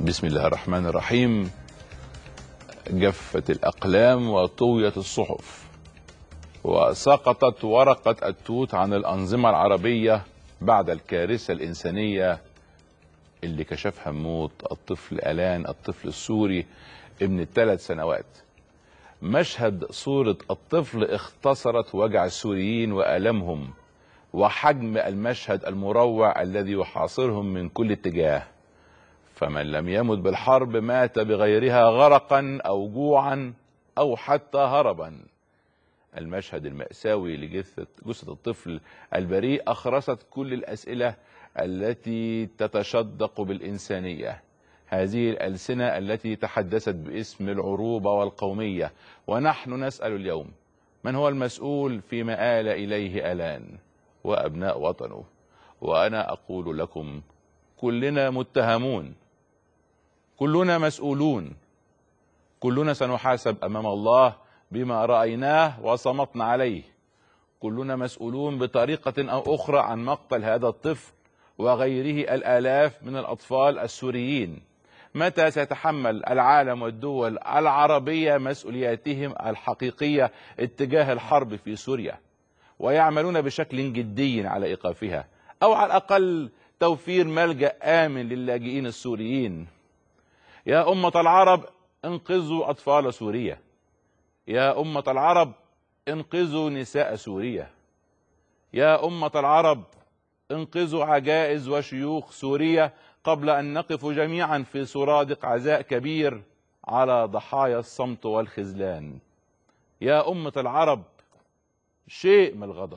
بسم الله الرحمن الرحيم جفت الأقلام وطويت الصحف وسقطت ورقة التوت عن الأنظمة العربية بعد الكارثة الإنسانية اللي كشفها موت الطفل ألان الطفل السوري ابن الثلاث سنوات مشهد صورة الطفل اختصرت وجع السوريين وألمهم وحجم المشهد المروع الذي يحاصرهم من كل اتجاه فمن لم يمت بالحرب مات بغيرها غرقا او جوعا او حتى هربا المشهد المأساوي لجثة جثة الطفل البريء أخرست كل الأسئلة التي تتشدق بالإنسانية هذه الألسنة التي تحدثت باسم العروبة والقومية ونحن نسأل اليوم من هو المسؤول فيما آل إليه ألان وأبناء وطنه وأنا أقول لكم كلنا متهمون كلنا مسؤولون كلنا سنحاسب امام الله بما رايناه وصمتنا عليه كلنا مسؤولون بطريقه او اخرى عن مقتل هذا الطفل وغيره الالاف من الاطفال السوريين متى سيتحمل العالم والدول العربيه مسؤولياتهم الحقيقيه اتجاه الحرب في سوريا ويعملون بشكل جدي على ايقافها او على الاقل توفير ملجا امن للاجئين السوريين يا أمة العرب انقذوا أطفال سوريا يا أمة العرب انقذوا نساء سوريا يا أمة العرب انقذوا عجائز وشيوخ سوريا قبل أن نقف جميعا في سرادق عزاء كبير على ضحايا الصمت والخذلان يا أمة العرب شيء من الغضب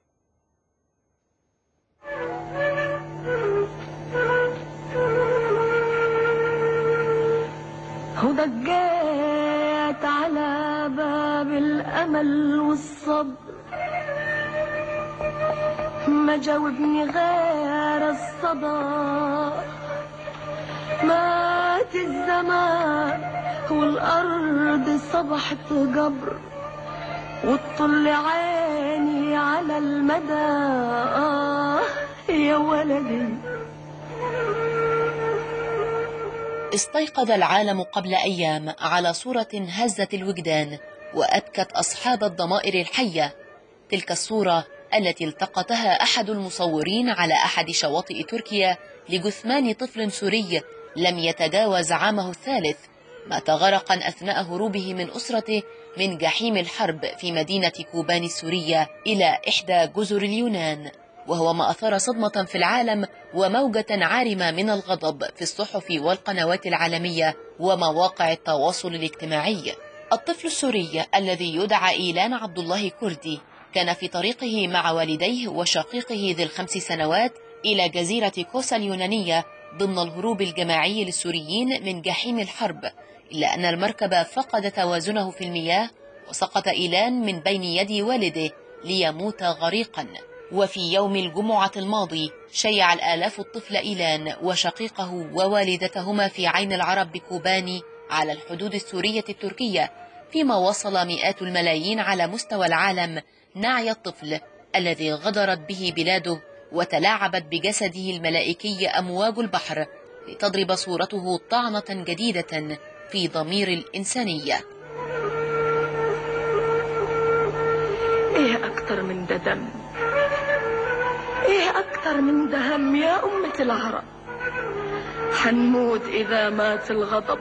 ودقيت على باب الأمل والصبر ما جاوبني غير الصدى مات الزمان والأرض صبحت قبر وتطل عيني على المدى آه يا ولدي استيقظ العالم قبل أيام على صورة هزت الوجدان وأبكت أصحاب الضمائر الحية تلك الصورة التي التقطها أحد المصورين على أحد شواطئ تركيا لجثمان طفل سوري لم يتجاوز عامه الثالث مات غرقا أثناء هروبه من أسرته من جحيم الحرب في مدينة كوبان السورية إلى إحدى جزر اليونان وهو ما أثار صدمة في العالم وموجة عارمة من الغضب في الصحف والقنوات العالمية ومواقع التواصل الاجتماعي الطفل السوري الذي يدعى إيلان عبد الله كردي كان في طريقه مع والديه وشقيقه ذي الخمس سنوات إلى جزيرة كوسا اليونانية ضمن الهروب الجماعي للسوريين من جحيم الحرب إلا أن المركب فقد توازنه في المياه وسقط إيلان من بين يدي والده ليموت غريقا وفي يوم الجمعة الماضي شيع الآلاف الطفل إيلان وشقيقه ووالدتهما في عين العرب بكوباني على الحدود السورية التركية فيما وصل مئات الملايين على مستوى العالم نعي الطفل الذي غدرت به بلاده وتلاعبت بجسده الملائكي أمواج البحر لتضرب صورته طعنة جديدة في ضمير الإنسانية ايه اكتر من ده دم ايه اكتر من ده هم يا أمة العرب حنموت اذا مات الغضب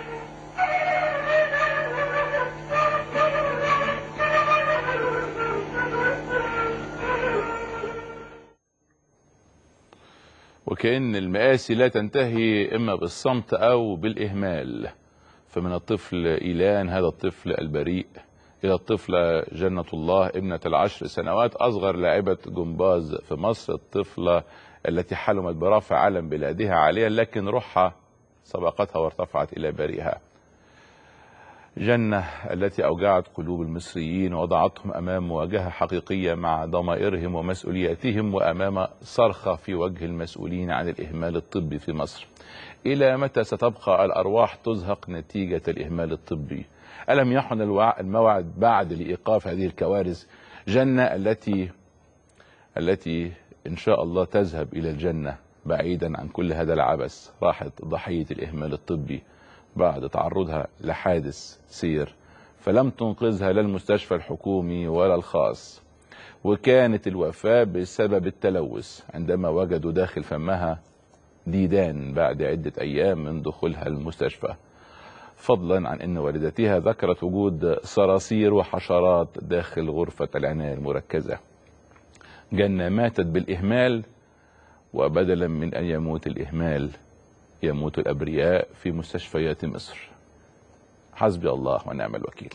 وكأن المآسي لا تنتهي إما بالصمت أو بالإهمال فمن الطفل إيلان هذا الطفل البريء إلى الطفلة جنة الله ابنة العشر سنوات أصغر لاعبة جمباز في مصر الطفلة التي حلمت برفع علم بلادها عاليا لكن روحها سبقتها وارتفعت إلى بريها جنة التي أوجعت قلوب المصريين ووضعتهم أمام مواجهة حقيقية مع ضمائرهم ومسؤولياتهم وأمام صرخة في وجه المسؤولين عن الإهمال الطبي في مصر إلى متى ستبقى الأرواح تزهق نتيجة الإهمال الطبي ألم يحن الوع- الموعد بعد لإيقاف هذه الكوارث جنة التي التي إن شاء الله تذهب إلى الجنة بعيدا عن كل هذا العبث راحت ضحية الإهمال الطبي بعد تعرضها لحادث سير فلم تنقذها لا المستشفى الحكومي ولا الخاص وكانت الوفاة بسبب التلوث عندما وجدوا داخل فمها ديدان بعد عدة أيام من دخولها المستشفى فضلا عن أن والدتها ذكرت وجود صراصير وحشرات داخل غرفة العناية المركزة جنة ماتت بالإهمال وبدلا من أن يموت الإهمال يموت الأبرياء في مستشفيات مصر حسبي الله ونعم الوكيل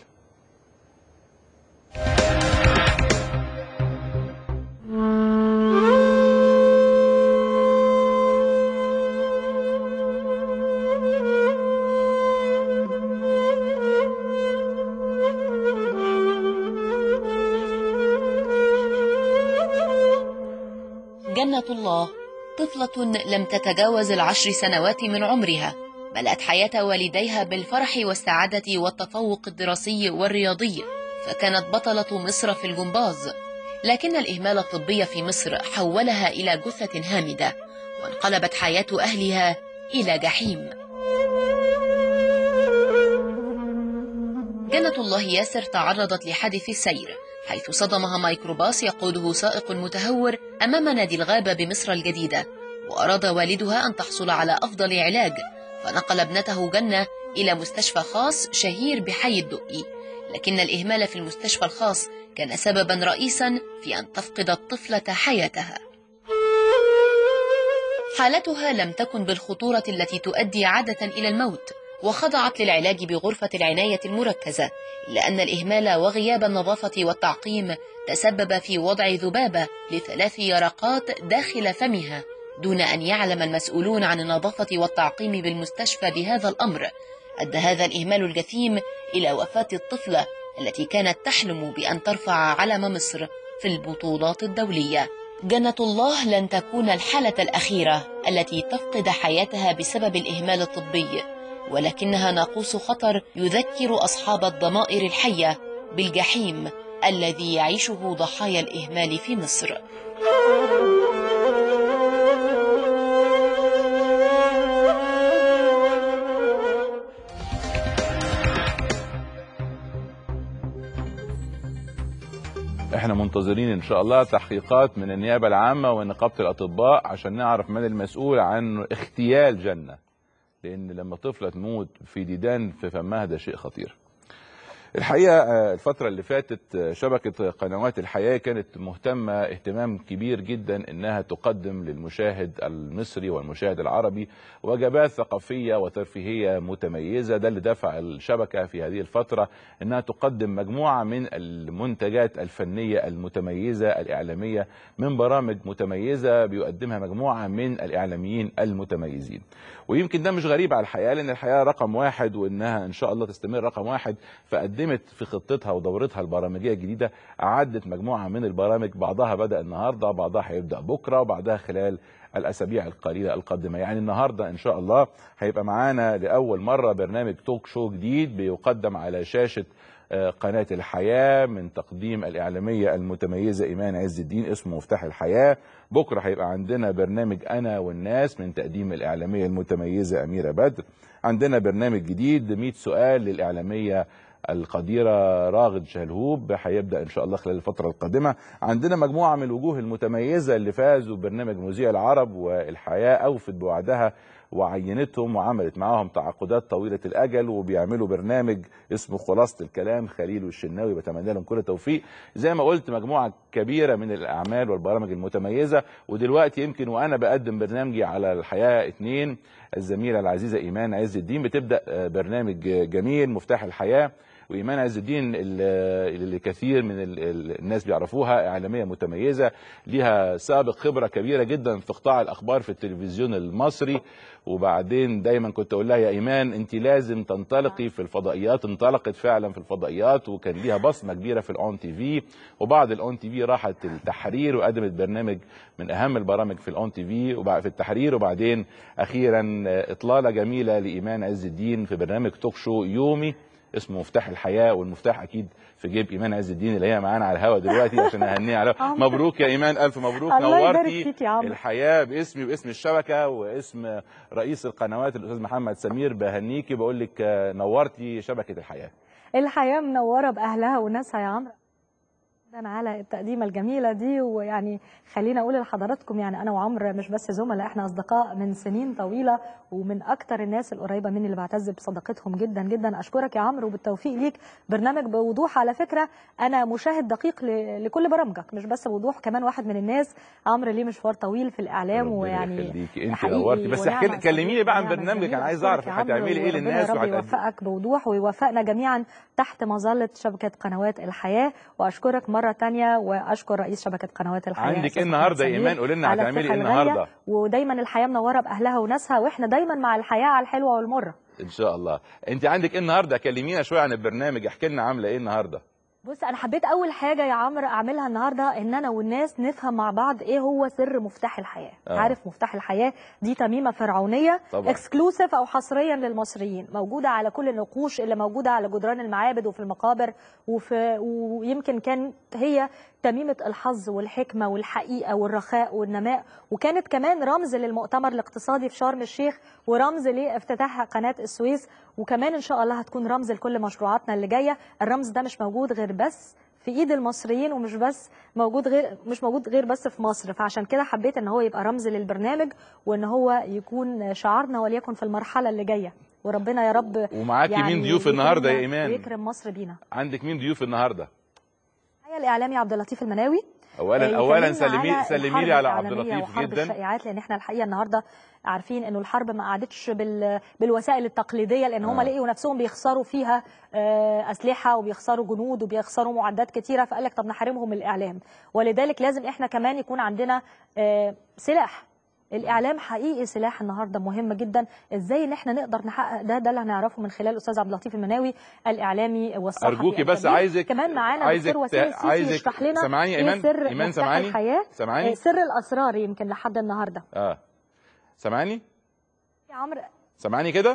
جنة الله طفلة لم تتجاوز العشر سنوات من عمرها ملأت حياة والديها بالفرح والسعادة والتفوق الدراسي والرياضي فكانت بطلة مصر في الجمباز لكن الإهمال الطبي في مصر حولها إلى جثة هامدة وانقلبت حياة أهلها إلى جحيم جنة الله ياسر تعرضت لحادث السير حيث صدمها ميكروباص يقوده سائق متهور أمام نادي الغابة بمصر الجديدة وأراد والدها أن تحصل على أفضل علاج فنقل ابنته جنة إلى مستشفى خاص شهير بحي الدقي لكن الإهمال في المستشفى الخاص كان سببا رئيسا في أن تفقد الطفلة حياتها حالتها لم تكن بالخطورة التي تؤدي عادة إلى الموت وخضعت للعلاج بغرفة العناية المركزة إلا أن الإهمال وغياب النظافة والتعقيم تسبب في وضع ذبابة لثلاث يرقات داخل فمها دون أن يعلم المسؤولون عن النظافة والتعقيم بالمستشفى بهذا الأمر أدى هذا الإهمال الجثيم إلى وفاة الطفلة التي كانت تحلم بأن ترفع علم مصر في البطولات الدولية جنة الله لن تكون الحالة الأخيرة التي تفقد حياتها بسبب الإهمال الطبي ولكنها ناقوس خطر يذكر أصحاب الضمائر الحية بالجحيم الذي يعيشه ضحايا الإهمال في مصر احنا منتظرين ان شاء الله تحقيقات من النيابه العامه ونقابه الاطباء عشان نعرف من المسؤول عن اغتيال جنه لان لما طفله تموت في ديدان في فمها ده شيء خطير الحقيقه آه، الفتره اللي فاتت آه، شبكه قنوات الحياه كانت مهتمه اهتمام كبير جدا انها تقدم للمشاهد المصري والمشاهد العربي وجبات ثقافيه وترفيهيه متميزه ده اللي دفع الشبكه في هذه الفتره انها تقدم مجموعه من المنتجات الفنيه المتميزه الاعلاميه من برامج متميزه بيقدمها مجموعه من الاعلاميين المتميزين ويمكن ده مش غريب على الحياه لان الحياه رقم واحد وانها ان شاء الله تستمر رقم واحد فقدمت في خطتها ودورتها البرامجيه الجديده اعدت مجموعه من البرامج بعضها بدا النهارده بعضها هيبدا بكره وبعدها خلال الاسابيع القليله القادمه يعني النهارده ان شاء الله هيبقى معانا لاول مره برنامج توك شو جديد بيقدم على شاشه آه، قناة الحياة من تقديم الإعلامية المتميزة إيمان عز الدين اسمه مفتاح الحياة بكرة هيبقى عندنا برنامج أنا والناس من تقديم الإعلامية المتميزة أميرة بدر عندنا برنامج جديد 100 سؤال للإعلامية القديرة راغد شلهوب هيبدأ إن شاء الله خلال الفترة القادمة عندنا مجموعة من الوجوه المتميزة اللي فازوا ببرنامج مذيع العرب والحياة أوفت بوعدها وعينتهم وعملت معاهم تعاقدات طويلة الأجل وبيعملوا برنامج اسمه خلاصة الكلام خليل والشناوي بتمنى لهم كل التوفيق زي ما قلت مجموعة كبيرة من الأعمال والبرامج المتميزة ودلوقتي يمكن وأنا بقدم برنامجي على الحياة اتنين الزميلة العزيزة إيمان عز الدين بتبدأ آه، برنامج جميل مفتاح الحياة وايمان عز الدين اللي اللي كثير من ال- ال- الناس بيعرفوها اعلاميه متميزه ليها سابق خبره كبيره جدا في قطاع الاخبار في التلفزيون المصري وبعدين دايما كنت اقول لها يا ايمان انت لازم تنطلقي في الفضائيات انطلقت فعلا في الفضائيات وكان ليها بصمه كبيره في الاون تي في وبعد الاون تي في راحت التحرير وقدمت برنامج من اهم البرامج في الاون تي في وبعد في التحرير وبعدين اخيرا اطلاله جميله لايمان عز الدين في برنامج توك شو يومي اسمه مفتاح الحياه والمفتاح اكيد في جيب ايمان عز الدين اللي هي معانا على الهوا دلوقتي عشان اهنيها على الهوا. عمرو. مبروك يا ايمان الف مبروك الله يبارك نورتي فيك يا عمرو. الحياه باسمي واسم الشبكه واسم رئيس القنوات الاستاذ محمد سمير بهنيكي بقول لك آه، نورتي شبكه الحياه الحياة منورة بأهلها وناسها يا عمرو جداً على التقديمة الجميلة دي ويعني خلينا أقول لحضراتكم يعني أنا وعمرو مش بس زملاء إحنا أصدقاء من سنين طويلة ومن أكتر الناس القريبة مني اللي بعتز بصداقتهم جدا جدا أشكرك يا عمرو وبالتوفيق ليك برنامج بوضوح على فكرة أنا مشاهد دقيق ل- لكل برامجك مش بس بوضوح كمان واحد من الناس عمرو ليه مشوار طويل في الإعلام ربنا ويعني يخليكي انت حقيقي نورتي بس ونعمة احكي لي كلميني بقى عن ونعمة برنامجك جميلة. انا عايز أشكرك اعرف يا عمرو هتعملي ايه وربنا للناس يا رب وهتقدمي يوفقك بوضوح ويوفقنا جميعا تحت مظلة شبكة قنوات الحياة وأشكرك مرة تانية وأشكر رئيس شبكة قنوات الحياة عندك أستاذ ايه النهارده يا محمد ايمان سمير قولي لنا على هتعملي الثقة ايه الغالية. النهارده ودايما الحياة منورة بأهلها وناسها وإحنا دايما مع الحياة على الحلوة والمرة ان شاء الله انت عندك ايه النهارده كلمينا شويه عن البرنامج احكي لنا عامله ايه النهارده بص انا حبيت اول حاجه يا عمرو اعملها النهارده ان انا والناس نفهم مع بعض ايه هو سر مفتاح الحياه آه. عارف مفتاح الحياه دي تميمه فرعونيه طبعا. اكسكلوسيف او حصريا للمصريين موجوده على كل النقوش اللي موجوده على جدران المعابد وفي المقابر وفي ويمكن كانت هي تميمه الحظ والحكمه والحقيقه والرخاء والنماء وكانت كمان رمز للمؤتمر الاقتصادي في شرم الشيخ ورمز لافتتاح قناه السويس وكمان ان شاء الله هتكون رمز لكل مشروعاتنا اللي جايه الرمز ده مش موجود غير بس في ايد المصريين ومش بس موجود غير مش موجود غير بس في مصر فعشان كده حبيت ان هو يبقى رمز للبرنامج وان هو يكون شعارنا وليكن في المرحله اللي جايه وربنا يا رب ومعاكي يعني مين ضيوف النهارده يا يكرمنا ايمان ويكرم مصر بينا عندك مين ضيوف النهارده معايا الاعلامي عبد اللطيف المناوي اولا آه، اولا يكلمنا سلمي على سلمي الحرب لي على عبد الإعلامية اللطيف وحرب جدا الشائعات لان احنا الحقيقه النهارده عارفين انه الحرب ما قعدتش بال... بالوسائل التقليديه لان هم آه. لقوا نفسهم بيخسروا فيها آه، اسلحه وبيخسروا جنود وبيخسروا معدات كتيره فقال لك طب نحاربهم من الاعلام ولذلك لازم احنا كمان يكون عندنا آه، سلاح الاعلام حقيقي سلاح النهارده مهم جدا ازاي ان احنا نقدر نحقق ده ده اللي هنعرفه من خلال الاستاذ عبد اللطيف المناوي الاعلامي والصحفي ارجوكي بس الكبير. عايزك كمان معانا عايزك دكتور وسيم السيسي عايزك يشرح لنا سامعاني يا ايه ايمان سر ايمان مفتاح سامعاني الحياه سامعاني آه، سر الاسرار يمكن لحد النهارده اه سامعاني يا عمرو سامعاني كده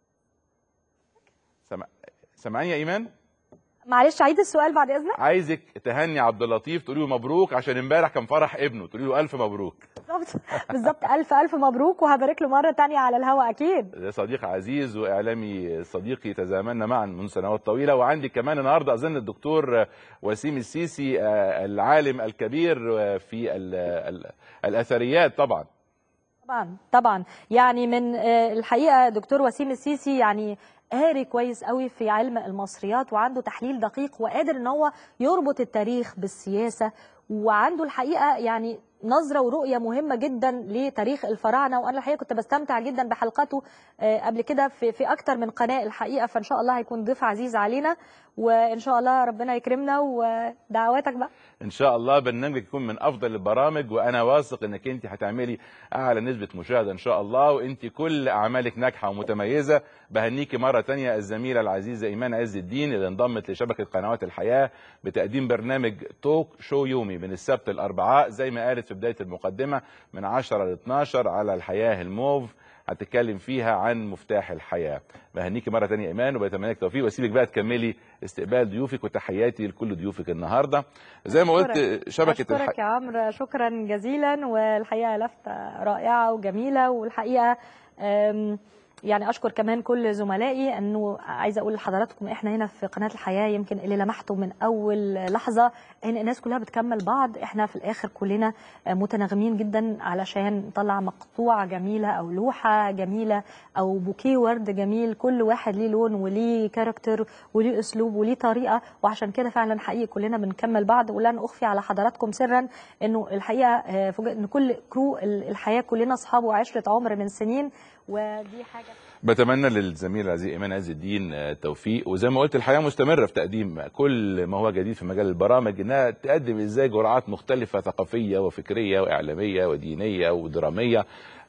سمع... سامعاني يا ايمان معلش عيد السؤال بعد اذنك عايزك تهني عبد اللطيف تقولي له مبروك عشان امبارح كان فرح ابنه تقولي له الف مبروك بالظبط بالظبط الف الف مبروك وهبارك له مره تانية على الهوا اكيد ده صديق عزيز واعلامي صديقي تزاملنا معا منذ سنوات طويله وعندي كمان النهارده اظن الدكتور وسيم السيسي آه، العالم الكبير آه، في ال- ال- الاثريات طبعا طبعا طبعا يعني من آه، الحقيقه دكتور وسيم السيسي يعني قاري كويس قوي في علم المصريات وعنده تحليل دقيق وقادر ان هو يربط التاريخ بالسياسه وعنده الحقيقه يعني نظره ورؤيه مهمه جدا لتاريخ الفراعنه وانا الحقيقه كنت بستمتع جدا بحلقاته آه، قبل كده في في اكتر من قناه الحقيقه فان شاء الله هيكون ضيف عزيز علينا وان شاء الله ربنا يكرمنا ودعواتك بقى ان شاء الله برنامجك يكون من افضل البرامج وانا واثق انك انت هتعملي اعلى نسبه مشاهده ان شاء الله وانت كل اعمالك ناجحه ومتميزه بهنيكي مره تانية الزميله العزيزه ايمان عز الدين اللي انضمت لشبكه قنوات الحياه بتقديم برنامج توك شو يومي من السبت الاربعاء زي ما قالت في بدايه المقدمه من 10 ل 12 على الحياه الموف هتتكلم فيها عن مفتاح الحياه بهنيكي مره تانية ايمان وبتمنى لك توفيق واسيبك بقى تكملي استقبال ضيوفك وتحياتي لكل ضيوفك النهارده زي ما قلت شبكه أشكرك يا عمرو شكرا جزيلا والحقيقة لفتة رائعة وجميلة والحقيقة أم، يعني اشكر كمان كل زملائي انه عايزه اقول لحضراتكم احنا هنا في قناه الحياه يمكن اللي لمحته من اول لحظه ان الناس كلها بتكمل بعض احنا في الاخر كلنا متناغمين جدا علشان نطلع مقطوعه جميله او لوحه جميله او بوكيه ورد جميل كل واحد ليه لون وليه كاركتر وليه اسلوب وليه طريقه وعشان كده فعلا حقيقي كلنا بنكمل بعض ولن اخفي على حضراتكم سرا انه الحقيقه آه، فوجئت ان كل كرو الحياه كلنا اصحاب وعشره عمر من سنين ودي حاجه بتمنى للزميل العزيز ايمان عز الدين آه، التوفيق وزي ما قلت الحياه مستمره في تقديم كل ما هو جديد في مجال البرامج انها تقدم ازاي جرعات مختلفه ثقافيه وفكريه واعلاميه ودينيه ودراميه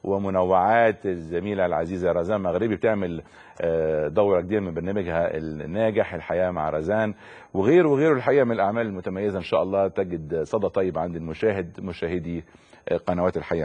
ومنوعات الزميله العزيزه رزان مغربي بتعمل آه، دوره جديده من برنامجها الناجح الحياه مع رزان وغيره وغيره الحقيقه من الاعمال المتميزه ان شاء الله تجد صدى طيب عند المشاهد مشاهدي آه، قنوات الحياه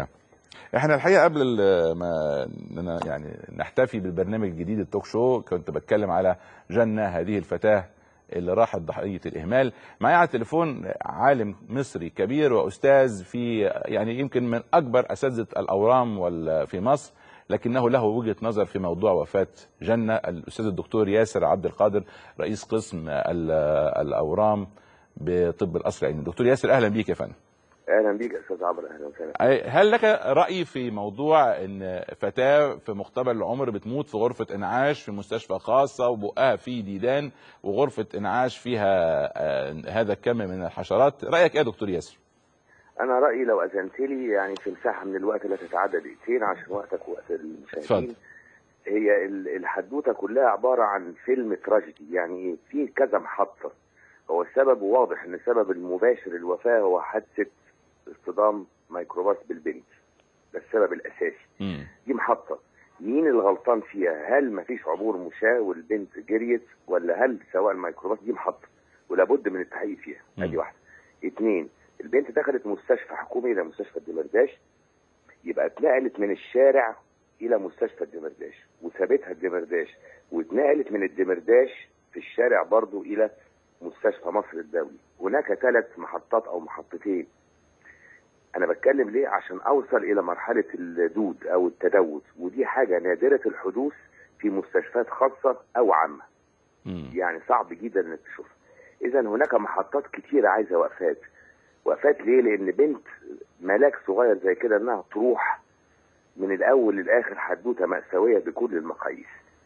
احنا الحقيقه قبل ال- ما إننا يعني نحتفي بالبرنامج الجديد التوك شو كنت بتكلم على جنه هذه الفتاه اللي راحت ضحيه الاهمال معايا على التليفون عالم مصري كبير واستاذ في يعني يمكن من اكبر اساتذه الاورام وال- في مصر لكنه له وجهه نظر في موضوع وفاه جنه الاستاذ الدكتور ياسر عبد القادر رئيس قسم ال- الاورام بطب القصر العيني دكتور ياسر اهلا بيك يا فندم اهلا بيك يا استاذ عمرو اهلا وسهلا أي- هل لك رأي في موضوع ان فتاة في مقتبل العمر بتموت في غرفة انعاش في مستشفى خاصة وبقها فيه ديدان وغرفة انعاش فيها آه، هذا الكم من الحشرات رأيك ايه يا دكتور ياسر؟ انا رايي لو اذنت لي يعني في مساحه من الوقت لا تتعدى دقيقتين عشان وقتك ووقت اتفضل. المشاهدين هي ال- الحدوته كلها عباره عن فيلم تراجيدي يعني ايه في كذا محطه هو السبب واضح ان السبب المباشر الوفاه هو حادثه اصطدام ميكروباص بالبنت ده السبب الاساسي مم. دي محطه مين الغلطان فيها هل مفيش عبور مشاة والبنت جريت ولا هل سواء الميكروباص دي محطه ولابد من التحقيق فيها مم. ادي واحده اتنين البنت دخلت مستشفى حكومي الى مستشفى الدمرداش يبقى اتنقلت من الشارع الى مستشفى الدمرداش وسابتها الدمرداش واتنقلت من الدمرداش في الشارع برضو الى مستشفى مصر الدولي هناك ثلاث محطات او محطتين انا بتكلم ليه عشان اوصل الى مرحله الدود او التدود ودي حاجه نادره الحدوث في مستشفيات خاصه او عامه مم. يعني صعب جدا انك تشوفها اذا هناك محطات كتيره عايزه وقفات وقفات ليه لان بنت ملاك صغير زي كده انها تروح من الاول للاخر حدوته ماساويه بكل المقاييس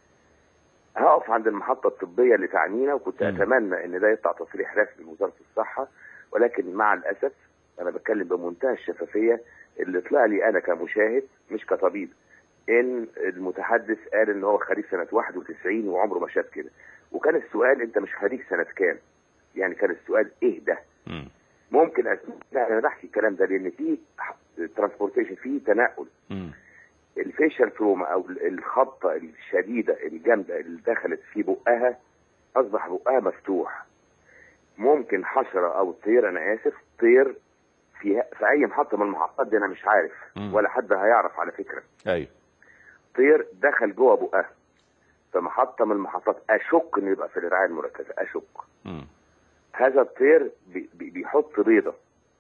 هقف عند المحطه الطبيه اللي تعنينا وكنت مم. اتمنى ان ده يطلع تصريح رسمي من وزاره الصحه ولكن مع الاسف انا بتكلم بمنتهى الشفافيه اللي طلع لي انا كمشاهد مش كطبيب ان المتحدث قال ان هو خريج سنه 91 وعمره ما شاف كده وكان السؤال انت مش خريج سنه كام يعني كان السؤال ايه ده مم. ممكن أسمع لا انا بحكي الكلام ده لان في ترانسبورتيشن في تنقل مم. الفيشل تروما او الخبطه الشديده الجامده اللي دخلت في بقها اصبح بقها مفتوح ممكن حشره او طير انا اسف طير في في اي محطه من المحطات دي انا مش عارف مم. ولا حد هيعرف على فكره ايوه طير دخل جوه بقها في محطه من المحطات اشك انه يبقى في الرعايه المركزه اشك مم. هذا الطير بي- بي- بيحط بيضه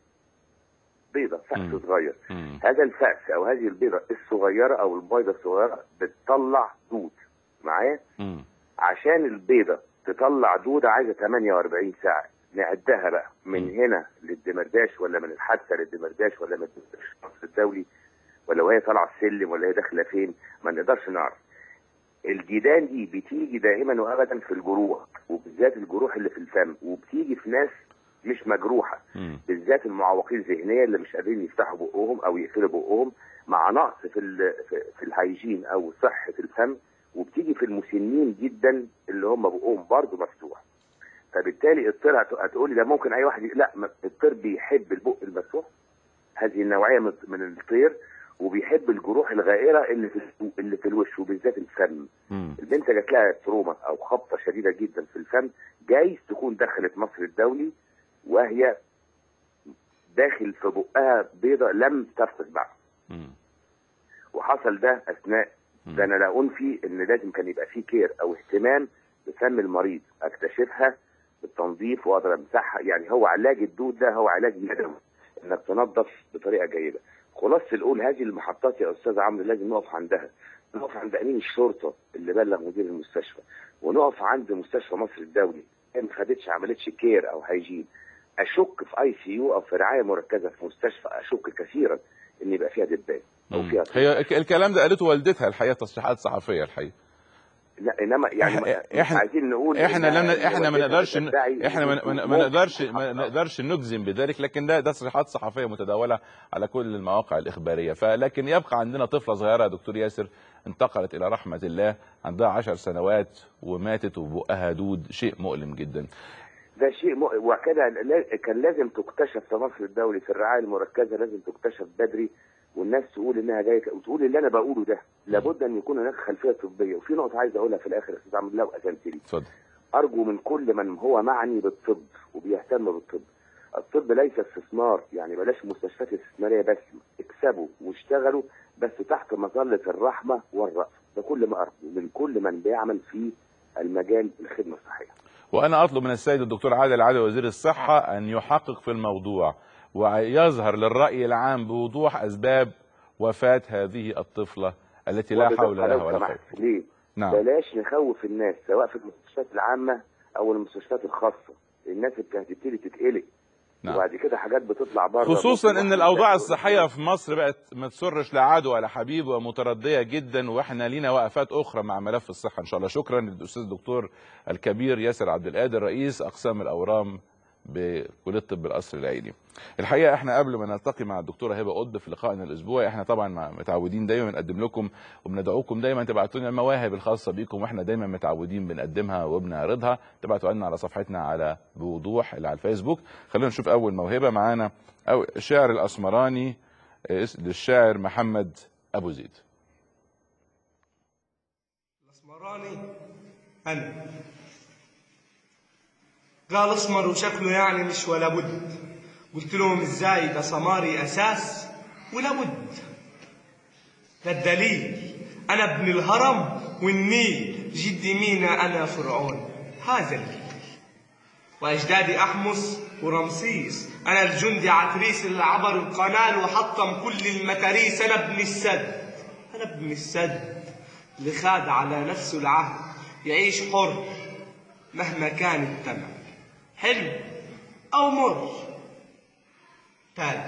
بيضه مم. فأس صغير مم. هذا الفأس او هذه البيضه الصغيره او البيضه الصغيره بتطلع دود معايا مم. عشان البيضه تطلع دوده عايزه 48 ساعه نعدها بقى من مم. هنا للدمرداش ولا من الحادثه للدمرداش ولا من الشخص الدولي ولا وهي طالعه السلم ولا هي داخله فين ما نقدرش نعرف الديدان دي بتيجي دائما وابدا في الجروح وبالذات الجروح اللي في الفم وبتيجي في ناس مش مجروحه مم. بالذات المعوقين ذهنيا اللي مش قادرين يفتحوا بقهم او يقفلوا بقهم مع نقص في ال في, في الهيجين او صحه الفم وبتيجي في المسنين جدا اللي هم بقهم برضه مفتوح فبالتالي الطير هت- هتقولي ده ممكن اي واحد ي- لا ما- الطير بيحب البق المفتوح هذه النوعيه من من الطير وبيحب الجروح الغائره اللي في اللي في الوش وبالذات الفم مم. البنت جات لها تروما او خبطه شديده جدا في الفم جايز تكون دخلت مصر الدولي وهي داخل في بقها بيضه لم تفقد بعد مم. وحصل ده اثناء مم. ده انا لا انفي ان لازم كان يبقى فيه كير او اهتمام بفم المريض اكتشفها بالتنظيف واقدر امسحها يعني هو علاج الدود ده هو علاج يدوي انك تنظف بطريقه جيده خلاصه القول هذه المحطات يا استاذ عمرو لازم نقف عندها نقف عند امين الشرطه اللي بلغ مدير المستشفى ونقف عند مستشفى مصر الدولي هي ما خدتش عملتش كير او هيجين اشك في اي سي يو او في رعايه مركزه في مستشفى اشك كثيرا ان يبقى فيها دبان او مم. فيها هي الك- الكلام ده قالته والدتها الحقيقه تصريحات صحفيه الحقيقه لا انما يعني إح- ما- إحنا- عايزين نقول احنا إن- لن إن احنا ما والدتها نقدرش بتدعي احنا ما- ما إن ما ممكن نقدرش ما محقق. نقدرش نجزم بذلك لكن ده ده تصريحات صحفيه متداوله على كل المواقع الاخباريه فلكن يبقى عندنا طفله صغيره يا دكتور ياسر انتقلت الى رحمه الله عندها عشر سنوات وماتت وبقها دود شيء مؤلم جدا ده شيء م... وكده لا- كان لازم تكتشف في مصر الدولي في الرعايه المركزه لازم تكتشف بدري والناس تقول انها جايه وتقول اللي انا بقوله ده لابد ان يكون هناك خلفيه طبيه وفي نقطه عايز اقولها في الاخر يا استاذ عمرو لو اذنت لي اتفضل ارجو من كل من هو معني بالطب وبيهتم بالطب الطب ليس استثمار يعني بلاش مستشفيات استثماريه بس اكسبوا واشتغلوا بس تحت مظله الرحمه والرأفه ده كل ما ارجو من كل من بيعمل في المجال الخدمه الصحيه وانا اطلب من السيد الدكتور عادل عادل وزير الصحه ان يحقق في الموضوع ويظهر للراي العام بوضوح اسباب وفاه هذه الطفله التي لا حول لها لو ولا سمحت. قوه ليه؟ نعم بلاش نخوف الناس سواء في المستشفيات العامه او المستشفيات الخاصه الناس اللي هتبتدي تتقلق نعم. وبعد كده حاجات بتطلع بره خصوصا ممكن ان واحد الاوضاع يدخل الصحيه في مصر بقت ما تسرش لا عدو ولا حبيب ومترديه جدا واحنا لينا وقفات اخرى مع ملف الصحه ان شاء الله شكرا للاستاذ الدكتور الكبير ياسر عبد القادر رئيس اقسام الاورام بكليه طب القصر العيني. الحقيقه احنا قبل ما نلتقي مع الدكتوره هبه قطب في لقائنا الاسبوعي احنا طبعا مع- متعودين دايما نقدم لكم وبندعوكم دايما تبعتوا لنا المواهب الخاصه بيكم واحنا دايما متعودين بنقدمها وبنعرضها تبعتوا لنا على صفحتنا على بوضوح اللي على الفيسبوك خلونا نشوف اول موهبه معانا او الشاعر الاسمراني آه، اس- للشاعر محمد ابو زيد الاسمراني انا قال اسمر وشكله يعني مش ولا بد قلت لهم ازاي ده سماري اساس ولا بد ده الدليل انا ابن الهرم والنيل جدي مينا انا فرعون هذا الليل واجدادي احمس ورمسيس انا الجندي عتريس اللي عبر القناه وحطم كل المتاريس انا ابن السد انا ابن السد اللي خاد على نفسه العهد يعيش حر مهما كان الثمن حلو او مر تالي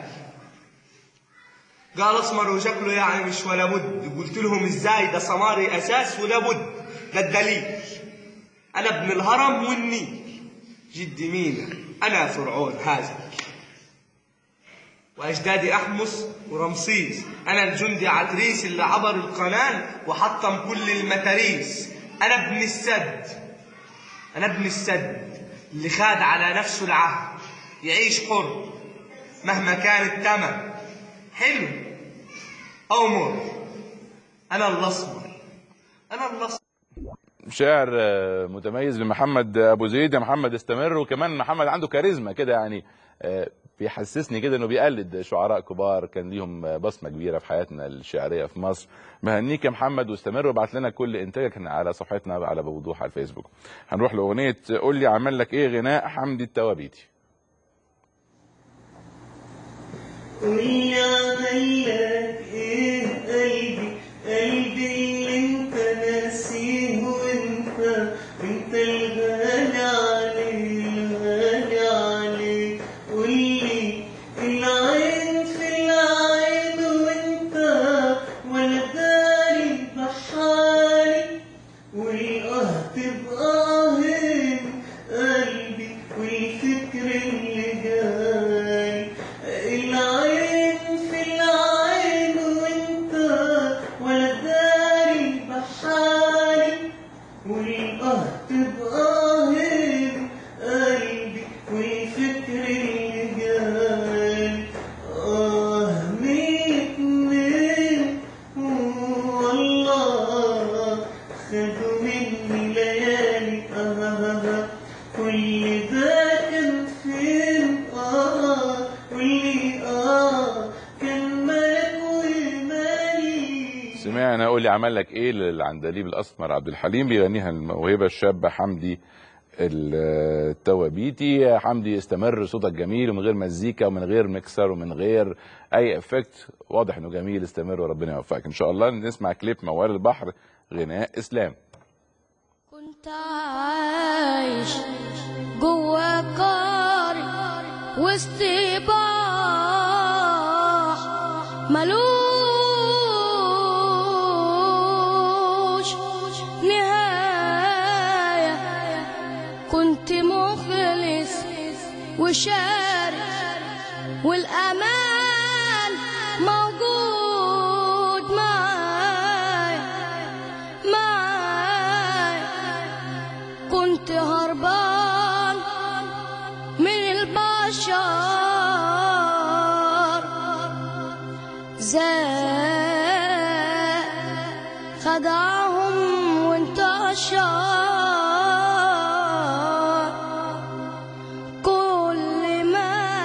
قال اسمر وشكله يعني مش ولا بد قلت لهم ازاي ده سماري اساس ولا بد ده الدليل انا ابن الهرم والنيل جدي مينا انا فرعون هذا واجدادي احمس ورمسيس انا الجندي عتريس اللي عبر القناه وحطم كل المتاريس انا ابن السد انا ابن السد اللي خاد على نفسه العهد يعيش حر مهما كان الثمن حلو او مر انا الاسمر انا الاسمر شاعر آه، متميز لمحمد ابو زيد يا محمد استمر وكمان محمد عنده كاريزما كده يعني آه، بيحسسني كده انه بيقلد شعراء كبار كان ليهم آه، بصمه كبيره في حياتنا الشعريه في مصر مهنيك يا محمد واستمر وابعت لنا كل انتاجك على صفحتنا على بوضوح على الفيسبوك هنروح لاغنيه قول لي عمل لك ايه غناء حمدي التوابيتي قولي عملك ايه قلبي قلبي اللي انت ناسيه وانت وانت الغالي عليه الغالي عليه قولي العين في العين وانت ولا داري بحالي والقهر تبقى هين قلبي والفكر اللي جاي العين في العين وانت ولا داري بحالي والقهر تبقى هين قلبي والفكر اللي جاي آه من اتنين والله خدوا مني ليالي آه كل ده كان فين آه واللي آه كان ملك ومالي سمعنا قول لي عمل لك ايه للعندليب الاسمر عبد الحليم بيغنيها الموهبه الشابه حمدي التوابيتي حمدي استمر صوتك جميل ومن غير مزيكا ومن غير ميكسر ومن غير اي افكت واضح انه جميل استمر وربنا يوفقك ان شاء الله نسمع كليب موال البحر غناء اسلام كنت عايش جوا قاري وسط بحر ملوش نهاية كنت مخلص وشارك والأمان موجود معايا معايا كنت هربان من البشر زاد خدعهم وانتشر كل ما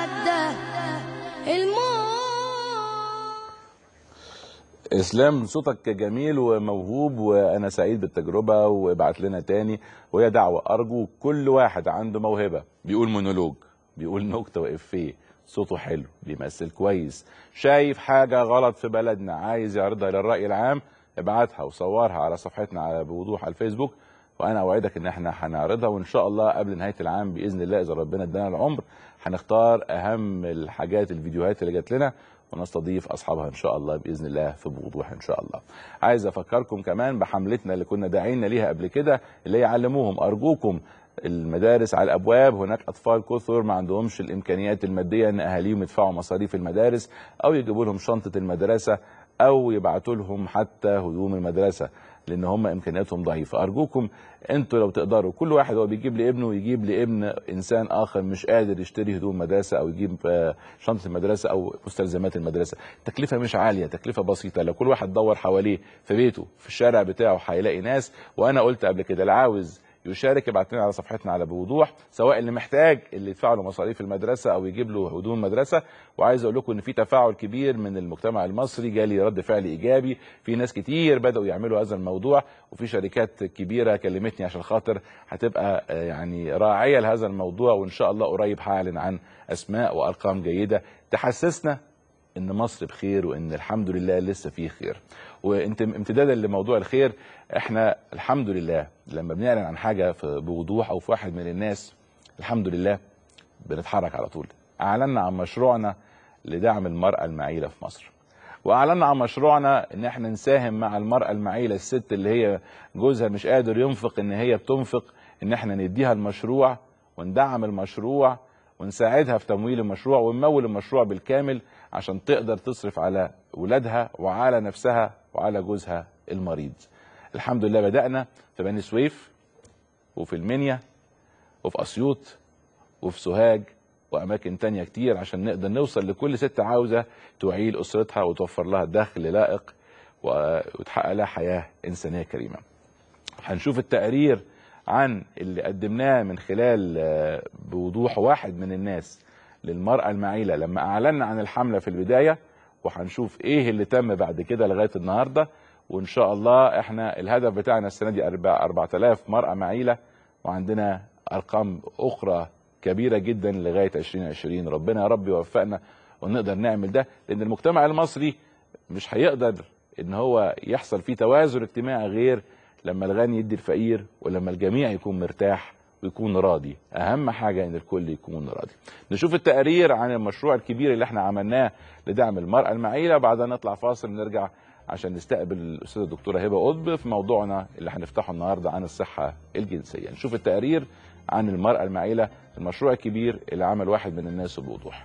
اسلام صوتك جميل وموهوب وانا سعيد بالتجربه وابعت لنا تاني وهي دعوه ارجو كل واحد عنده موهبه بيقول مونولوج بيقول نكته وافيه صوته حلو بيمثل كويس شايف حاجه غلط في بلدنا عايز يعرضها للراي العام ابعتها وصورها على صفحتنا على بوضوح على الفيسبوك وانا اوعدك ان احنا هنعرضها وان شاء الله قبل نهايه العام باذن الله اذا ربنا ادانا العمر هنختار اهم الحاجات الفيديوهات اللي جات لنا ونستضيف اصحابها ان شاء الله باذن الله في بوضوح ان شاء الله. عايز افكركم كمان بحملتنا اللي كنا داعينا ليها قبل كده اللي هي علموهم ارجوكم المدارس على الابواب هناك اطفال كثر ما عندهمش الامكانيات الماديه ان اهاليهم يدفعوا مصاريف المدارس او يجيبوا لهم شنطه المدرسه او يبعتوا لهم حتى هدوم المدرسه لان هم امكانياتهم ضعيفه ارجوكم انتوا لو تقدروا كل واحد هو بيجيب لابنه يجيب لابن انسان اخر مش قادر يشتري هدوم مدرسه او يجيب آه، شنطه المدرسه او مستلزمات المدرسه تكلفه مش عاليه تكلفه بسيطه لو كل واحد دور حواليه في بيته في الشارع بتاعه هيلاقي ناس وانا قلت قبل كده اللي عاوز يشارك ابعت لنا على صفحتنا على بوضوح سواء اللي محتاج اللي يدفع له مصاريف المدرسه او يجيب له هدوم المدرسه وعايز اقول لكم ان في تفاعل كبير من المجتمع المصري جالي رد فعل ايجابي في ناس كتير بداوا يعملوا هذا الموضوع وفي شركات كبيره كلمتني عشان خاطر هتبقى آه، يعني راعيه لهذا الموضوع وان شاء الله قريب هعلن عن اسماء وارقام جيده تحسسنا ان مصر بخير وان الحمد لله لسه فيه خير وانت امتدادا لموضوع الخير احنا الحمد لله لما بنعلن عن حاجه في بوضوح او في واحد من الناس الحمد لله بنتحرك على طول اعلنا عن مشروعنا لدعم المراه المعيله في مصر واعلنا عن مشروعنا ان احنا نساهم مع المراه المعيله الست اللي هي جوزها مش قادر ينفق ان هي بتنفق ان احنا نديها المشروع وندعم المشروع ونساعدها في تمويل المشروع ونمول المشروع بالكامل عشان تقدر تصرف على ولادها وعلى نفسها وعلى جوزها المريض الحمد لله بدأنا في بني سويف وفي المنيا وفي أسيوط وفي سوهاج وأماكن تانية كتير عشان نقدر نوصل لكل ست عاوزة تعيل أسرتها وتوفر لها دخل لائق و- وتحقق لها حياة إنسانية كريمة هنشوف التقرير عن اللي قدمناه من خلال آه، بوضوح واحد من الناس للمرأة المعيلة لما أعلنا عن الحملة في البداية وهنشوف إيه اللي تم بعد كده لغاية النهاردة وإن شاء الله إحنا الهدف بتاعنا السنة دي 4000 مرأة معيلة وعندنا أرقام أخرى كبيرة جدا لغاية 2020 ربنا يا رب يوفقنا ونقدر نعمل ده لأن المجتمع المصري مش هيقدر ان هو يحصل فيه توازن اجتماعي غير لما الغني يدي الفقير ولما الجميع يكون مرتاح ويكون راضي اهم حاجه ان الكل يكون راضي نشوف التقرير عن المشروع الكبير اللي احنا عملناه لدعم المراه المعيله بعدها نطلع فاصل نرجع عشان نستقبل الاستاذه الدكتوره هبه قطب في موضوعنا اللي هنفتحه النهارده عن الصحه الجنسيه نشوف التقرير عن المراه المعيله المشروع الكبير اللي عمل واحد من الناس بوضوح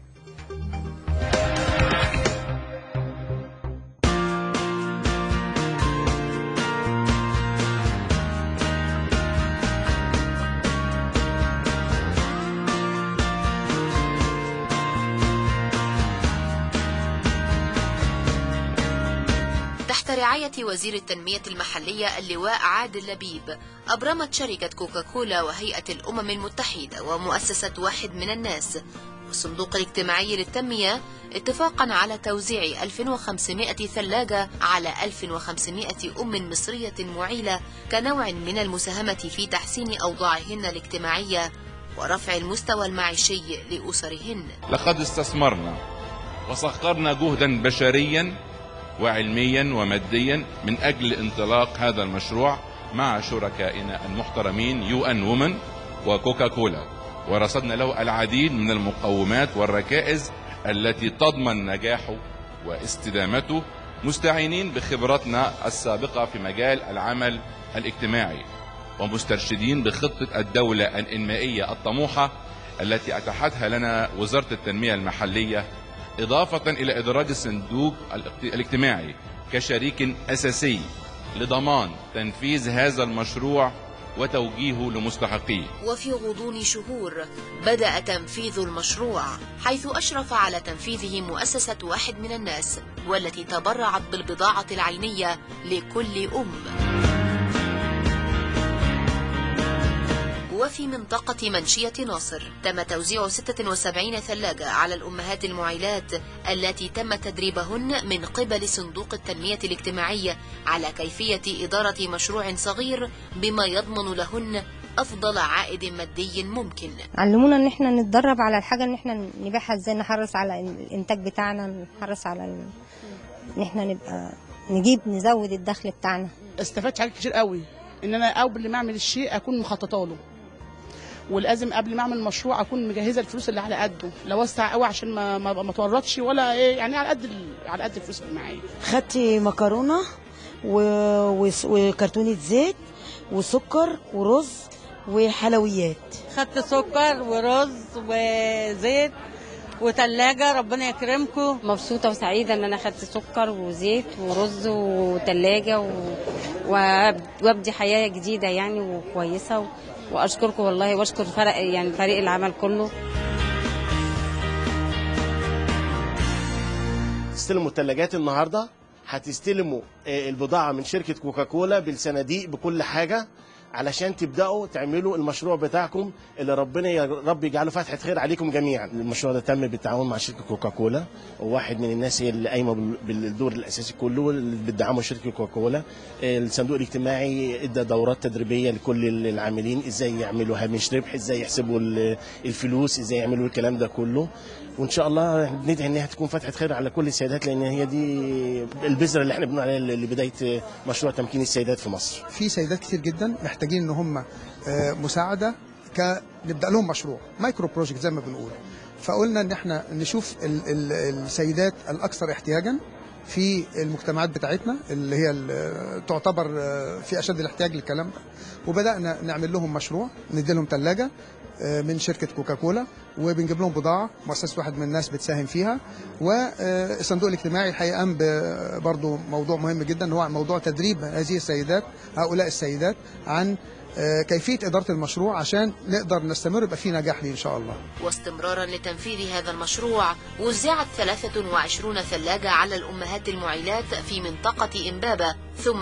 تحت رعاية وزير التنمية المحلية اللواء عادل لبيب أبرمت شركة كوكاكولا وهيئة الأمم المتحدة ومؤسسة واحد من الناس والصندوق الاجتماعي للتنمية اتفاقا على توزيع 1500 ثلاجة على 1500 أم مصرية معيلة كنوع من المساهمة في تحسين أوضاعهن الاجتماعية ورفع المستوى المعيشي لأسرهن لقد استثمرنا وسخرنا جهدا بشريا وعلميا وماديا من اجل انطلاق هذا المشروع مع شركائنا المحترمين يو ان وومن وكوكا كولا ورصدنا له العديد من المقومات والركائز التي تضمن نجاحه واستدامته مستعينين بخبرتنا السابقه في مجال العمل الاجتماعي ومسترشدين بخطه الدوله الانمائيه الطموحه التي اتاحتها لنا وزاره التنميه المحليه إضافة إلى إدراج الصندوق الاقت- الاجتماعي كشريك أساسي لضمان تنفيذ هذا المشروع وتوجيهه لمستحقيه وفي غضون شهور بدأ تنفيذ المشروع حيث أشرف على تنفيذه مؤسسة واحد من الناس والتي تبرعت بالبضاعة العينية لكل أم وفي منطقة منشية ناصر تم توزيع 76 ثلاجة على الأمهات المعيلات التي تم تدريبهن من قبل صندوق التنمية الاجتماعية على كيفية إدارة مشروع صغير بما يضمن لهن أفضل عائد مادي ممكن علمونا ان احنا نتدرب على الحاجه ان احنا نبيعها ازاي نحرص على الانتاج بتاعنا نحرص على ال... ان احنا نبقى نجيب نزود الدخل بتاعنا استفدت حاجات كتير قوي ان انا قبل ما اعمل الشيء اكون مخططه له ولازم قبل ما اعمل مشروع اكون مجهزه الفلوس اللي على قده لو اوسع قوي عشان ما ما, ما اتورطش ولا ايه يعني على قد ال- على قد الفلوس اللي معايا خدت مكرونه و... وس- وكرتونه زيت وسكر ورز وحلويات خدت سكر ورز وزيت وتلاجة ربنا يكرمكم مبسوطة وسعيدة إن أنا خدت سكر وزيت ورز وتلاجة و... وأب- وأبدي حياة جديدة يعني وكويسة و... وأشكركم والله وأشكر فرق يعني فريق العمل كله تستلموا الثلاجات النهارده هتستلموا آه، البضاعه من شركه كوكاكولا بالصناديق بكل حاجه علشان تبداوا تعملوا المشروع بتاعكم اللي ربنا يا رب يجعله فتحه خير عليكم جميعا المشروع ده تم بالتعاون مع شركه كوكاكولا وواحد من الناس هي اللي قايمه بال- بالدور الاساسي كله اللي بتدعمه شركه كوكاكولا آه، الصندوق الاجتماعي ادى دورات تدريبيه لكل العاملين ازاي يعملوا هامش ربح ازاي يحسبوا ال- الفلوس ازاي يعملوا الكلام ده كله وان شاء الله بندعي انها تكون فتحه خير على كل السيدات لان هي دي البذره اللي احنا بنقول عليها لبدايه مشروع تمكين السيدات في مصر في سيدات كتير جدا محتاجين ان هم آه، مساعده ك نبدا لهم مشروع مايكرو بروجكت زي ما بنقول فقلنا ان احنا نشوف ال ال السيدات الاكثر احتياجا في المجتمعات بتاعتنا اللي هي ال- تعتبر آه، في اشد الاحتياج للكلام ده وبدانا نعمل لهم مشروع ندي لهم ثلاجه من شركه كوكاكولا وبنجيب لهم بضاعه مؤسسه واحد من الناس بتساهم فيها والصندوق الاجتماعي الحقيقه قام ب- برضو موضوع مهم جدا هو موضوع تدريب هذه السيدات هؤلاء السيدات عن آه، كيفيه اداره المشروع عشان نقدر نستمر يبقى في نجاح ليه ان شاء الله واستمرارا لتنفيذ هذا المشروع وزعت 23 ثلاجة على الأمهات المعيلات في منطقة إمبابة ثم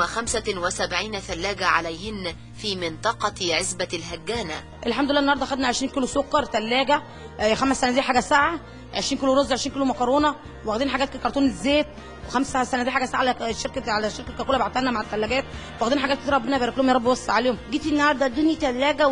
75 ثلاجة عليهن في منطقة عزبة الهجانة الحمد لله النهارده خدنا 20 كيلو سكر ثلاجه خمس صناديق حاجه ساعه 20 كيلو رز 20 كيلو مكرونه واخدين حاجات كرتون زيت وخمس صناديق حاجه ساعه على شركه على شركه كوكولا بعتها لنا مع الثلاجات واخدين حاجات كتير ربنا يبارك لهم يا رب ويوسع عليهم جيت النهارده ادوني ثلاجه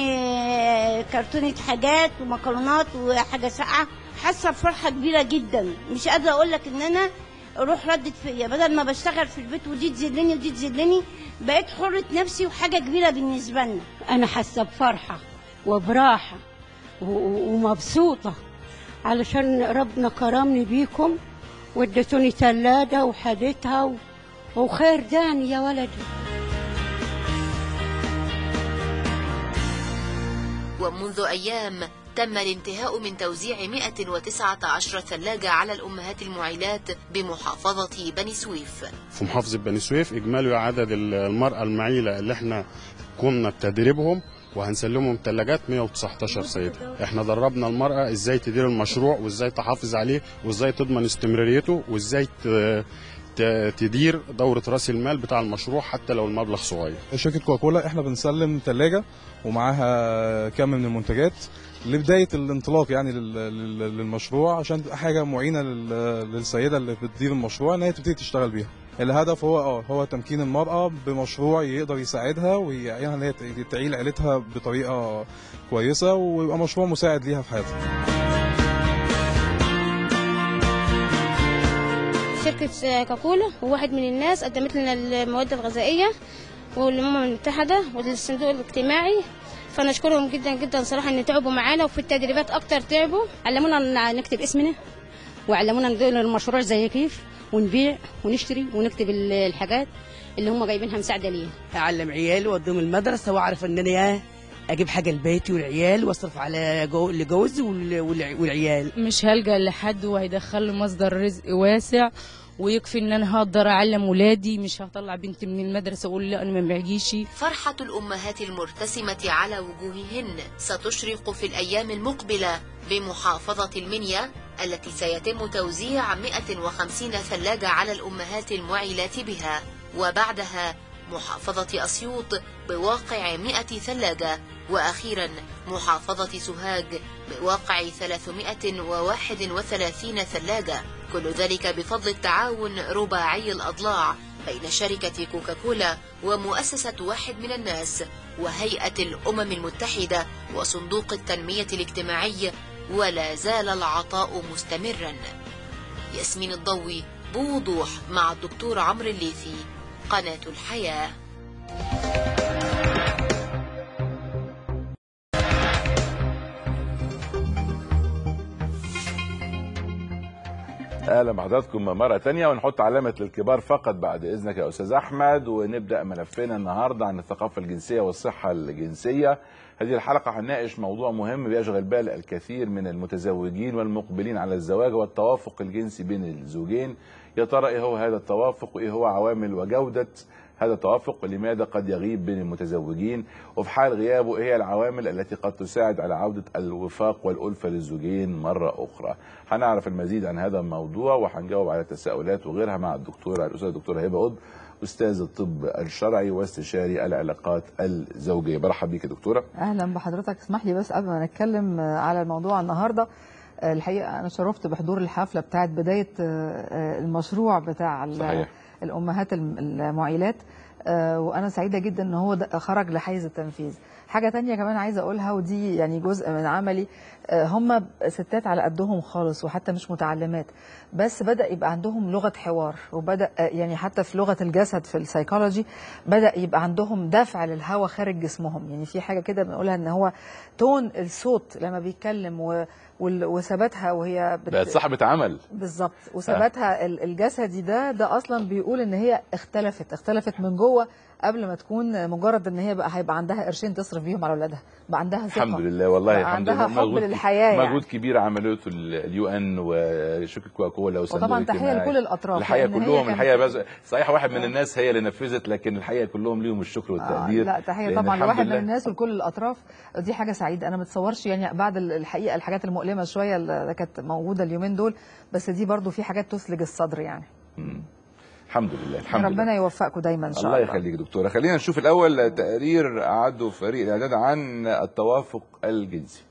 وادوني كرتونه حاجات ومكرونات وحاجه ساقعه حاسه بفرحه كبيره جدا مش قادره اقول لك ان انا روح ردت فيا بدل ما بشتغل في البيت ودي تذلني ودي تذلني بقيت حرة نفسي وحاجه كبيره بالنسبه لنا أنا حاسة بفرحة وبراحة و- و- ومبسوطة علشان ربنا كرمني بيكم واديتوني ثلاجة وحدتها و... وخير داني يا ولدي ومنذ أيام تم الانتهاء من توزيع 119 ثلاجة على الأمهات المعيلات بمحافظة بني سويف في محافظة بني سويف إجمالي عدد المرأة المعيلة اللي احنا قمنا بتدريبهم وهنسلمهم ثلاجات 119 سيدة احنا دربنا المرأة ازاي تدير المشروع وازاي تحافظ عليه وازاي تضمن استمراريته وازاي ت- ت- تدير دورة رأس المال بتاع المشروع حتى لو المبلغ صغير شركة كوكولا احنا بنسلم ثلاجة ومعاها كم من المنتجات لبداية الانطلاق يعني لل- لل- للمشروع عشان تبقى حاجة معينة لل- للسيدة اللي بتدير المشروع ان هي تبتدي تشتغل بيها الهدف هو اه هو تمكين المرأة بمشروع يقدر يساعدها ويعينها ان هي ت- تعيل عيلتها بطريقة كويسة ويبقى مشروع مساعد ليها في حياتها شركة كاكولا وواحد من الناس قدمت لنا المواد الغذائية والأمم المتحدة والصندوق الاجتماعي فنشكرهم جدا جدا صراحة ان تعبوا معانا وفي التدريبات اكتر تعبوا علمونا ن- نكتب اسمنا وعلمونا ندير المشروع زي كيف ونبيع ونشتري ونكتب ال- الحاجات اللي هم جايبينها مساعدة لينا اعلم عيالي واوديهم المدرسه واعرف ان انا اجيب حاجه لبيتي والعيال واصرف على جو... لجوزي وال... والع- والعيال مش هلجأ لحد وهيدخل لي مصدر رزق واسع ويكفي ان انا هقدر اعلم ولادي مش هطلع بنتي من المدرسه اقول لا انا ما معجيش فرحة الأمهات المرتسمة على وجوههن ستشرق في الأيام المقبلة بمحافظة المنيا التي سيتم توزيع 150 ثلاجة على الأمهات المعيلات بها وبعدها محافظة أسيوط بواقع 100 ثلاجة وأخيرا محافظة سوهاج بواقع 331 ثلاجة كل ذلك بفضل التعاون رباعي الأضلاع بين شركة كوكاكولا ومؤسسة واحد من الناس وهيئة الأمم المتحدة وصندوق التنمية الاجتماعي ولا زال العطاء مستمرا ياسمين الضوي بوضوح مع الدكتور عمرو الليثي قناة الحياة اهلا بحضراتكم مره تانية ونحط علامه للكبار فقط بعد اذنك يا استاذ احمد ونبدا ملفنا النهارده عن الثقافه الجنسيه والصحه الجنسيه هذه الحلقه هنناقش موضوع مهم بيشغل بال الكثير من المتزوجين والمقبلين على الزواج والتوافق الجنسي بين الزوجين يا ترى ايه هو هذا التوافق وايه هو عوامل وجوده هذا التوافق ولماذا قد يغيب بين المتزوجين وفي حال غيابه ايه هي العوامل التي قد تساعد على عودة الوفاق والألفة للزوجين مرة أخرى هنعرف المزيد عن هذا الموضوع وهنجاوب على التساؤلات وغيرها مع الدكتورة الأستاذة الدكتورة هبة قطب أستاذ الطب الشرعي واستشاري العلاقات الزوجية برحب بيك يا دكتورة اهلا بحضرتك اسمح لي بس قبل ما نتكلم على الموضوع النهارده الحقيقه انا شرفت بحضور الحفله بتاعت بدايه المشروع بتاع ال- صحيح. الامهات الم- المعيلات آه، وانا سعيده جدا ان هو ده خرج لحيز التنفيذ حاجه تانية كمان عايزه اقولها ودي يعني جزء من عملي آه، هم ستات على قدهم خالص وحتى مش متعلمات بس بدا يبقى عندهم لغه حوار وبدا آه، يعني حتى في لغه الجسد في السيكولوجي بدا يبقى عندهم دفع للهواء خارج جسمهم يعني في حاجه كده بنقولها ان هو تون الصوت لما بيتكلم و- وال- وثباتها وهي بت- بقت صاحبة عمل بالظبط وثباتها ال- الجسدي ده ده اصلا بيقول ان هي اختلفت اختلفت من جوه قبل ما تكون مجرد ان هي بقى هيبقى عندها قرشين تصرف بيهم على اولادها بقى عندها ثقه الحمد لله والله بقى الحمد عندها لله حب مجهود- للحياه يعني. مجهود كبير عملته اليو ان وشركه كوكاكولا وصندوق وطبعا تحيه الاجتماعي. لكل الاطراف الحقيقه لأن هي كلهم كانت- الحقيقه بز... صحيح واحد من الناس هي اللي نفذت لكن الحقيقه كلهم ليهم الشكر آه والتقدير لا تحيه لأن طبعا الحمد لواحد من لله الناس ولكل الاطراف دي حاجه سعيده انا متصورش يعني بعد ال- الحقيقه الحاجات المؤلمه شويه اللي كانت موجوده اليومين دول بس دي برضو في حاجات تثلج الصدر يعني الحمد لله الحمد لله ربنا يوفقكم دايما ان شاء الله الله يخليك دكتوره خلينا نشوف الاول تقرير اعده فريق الاعداد عن التوافق الجنسي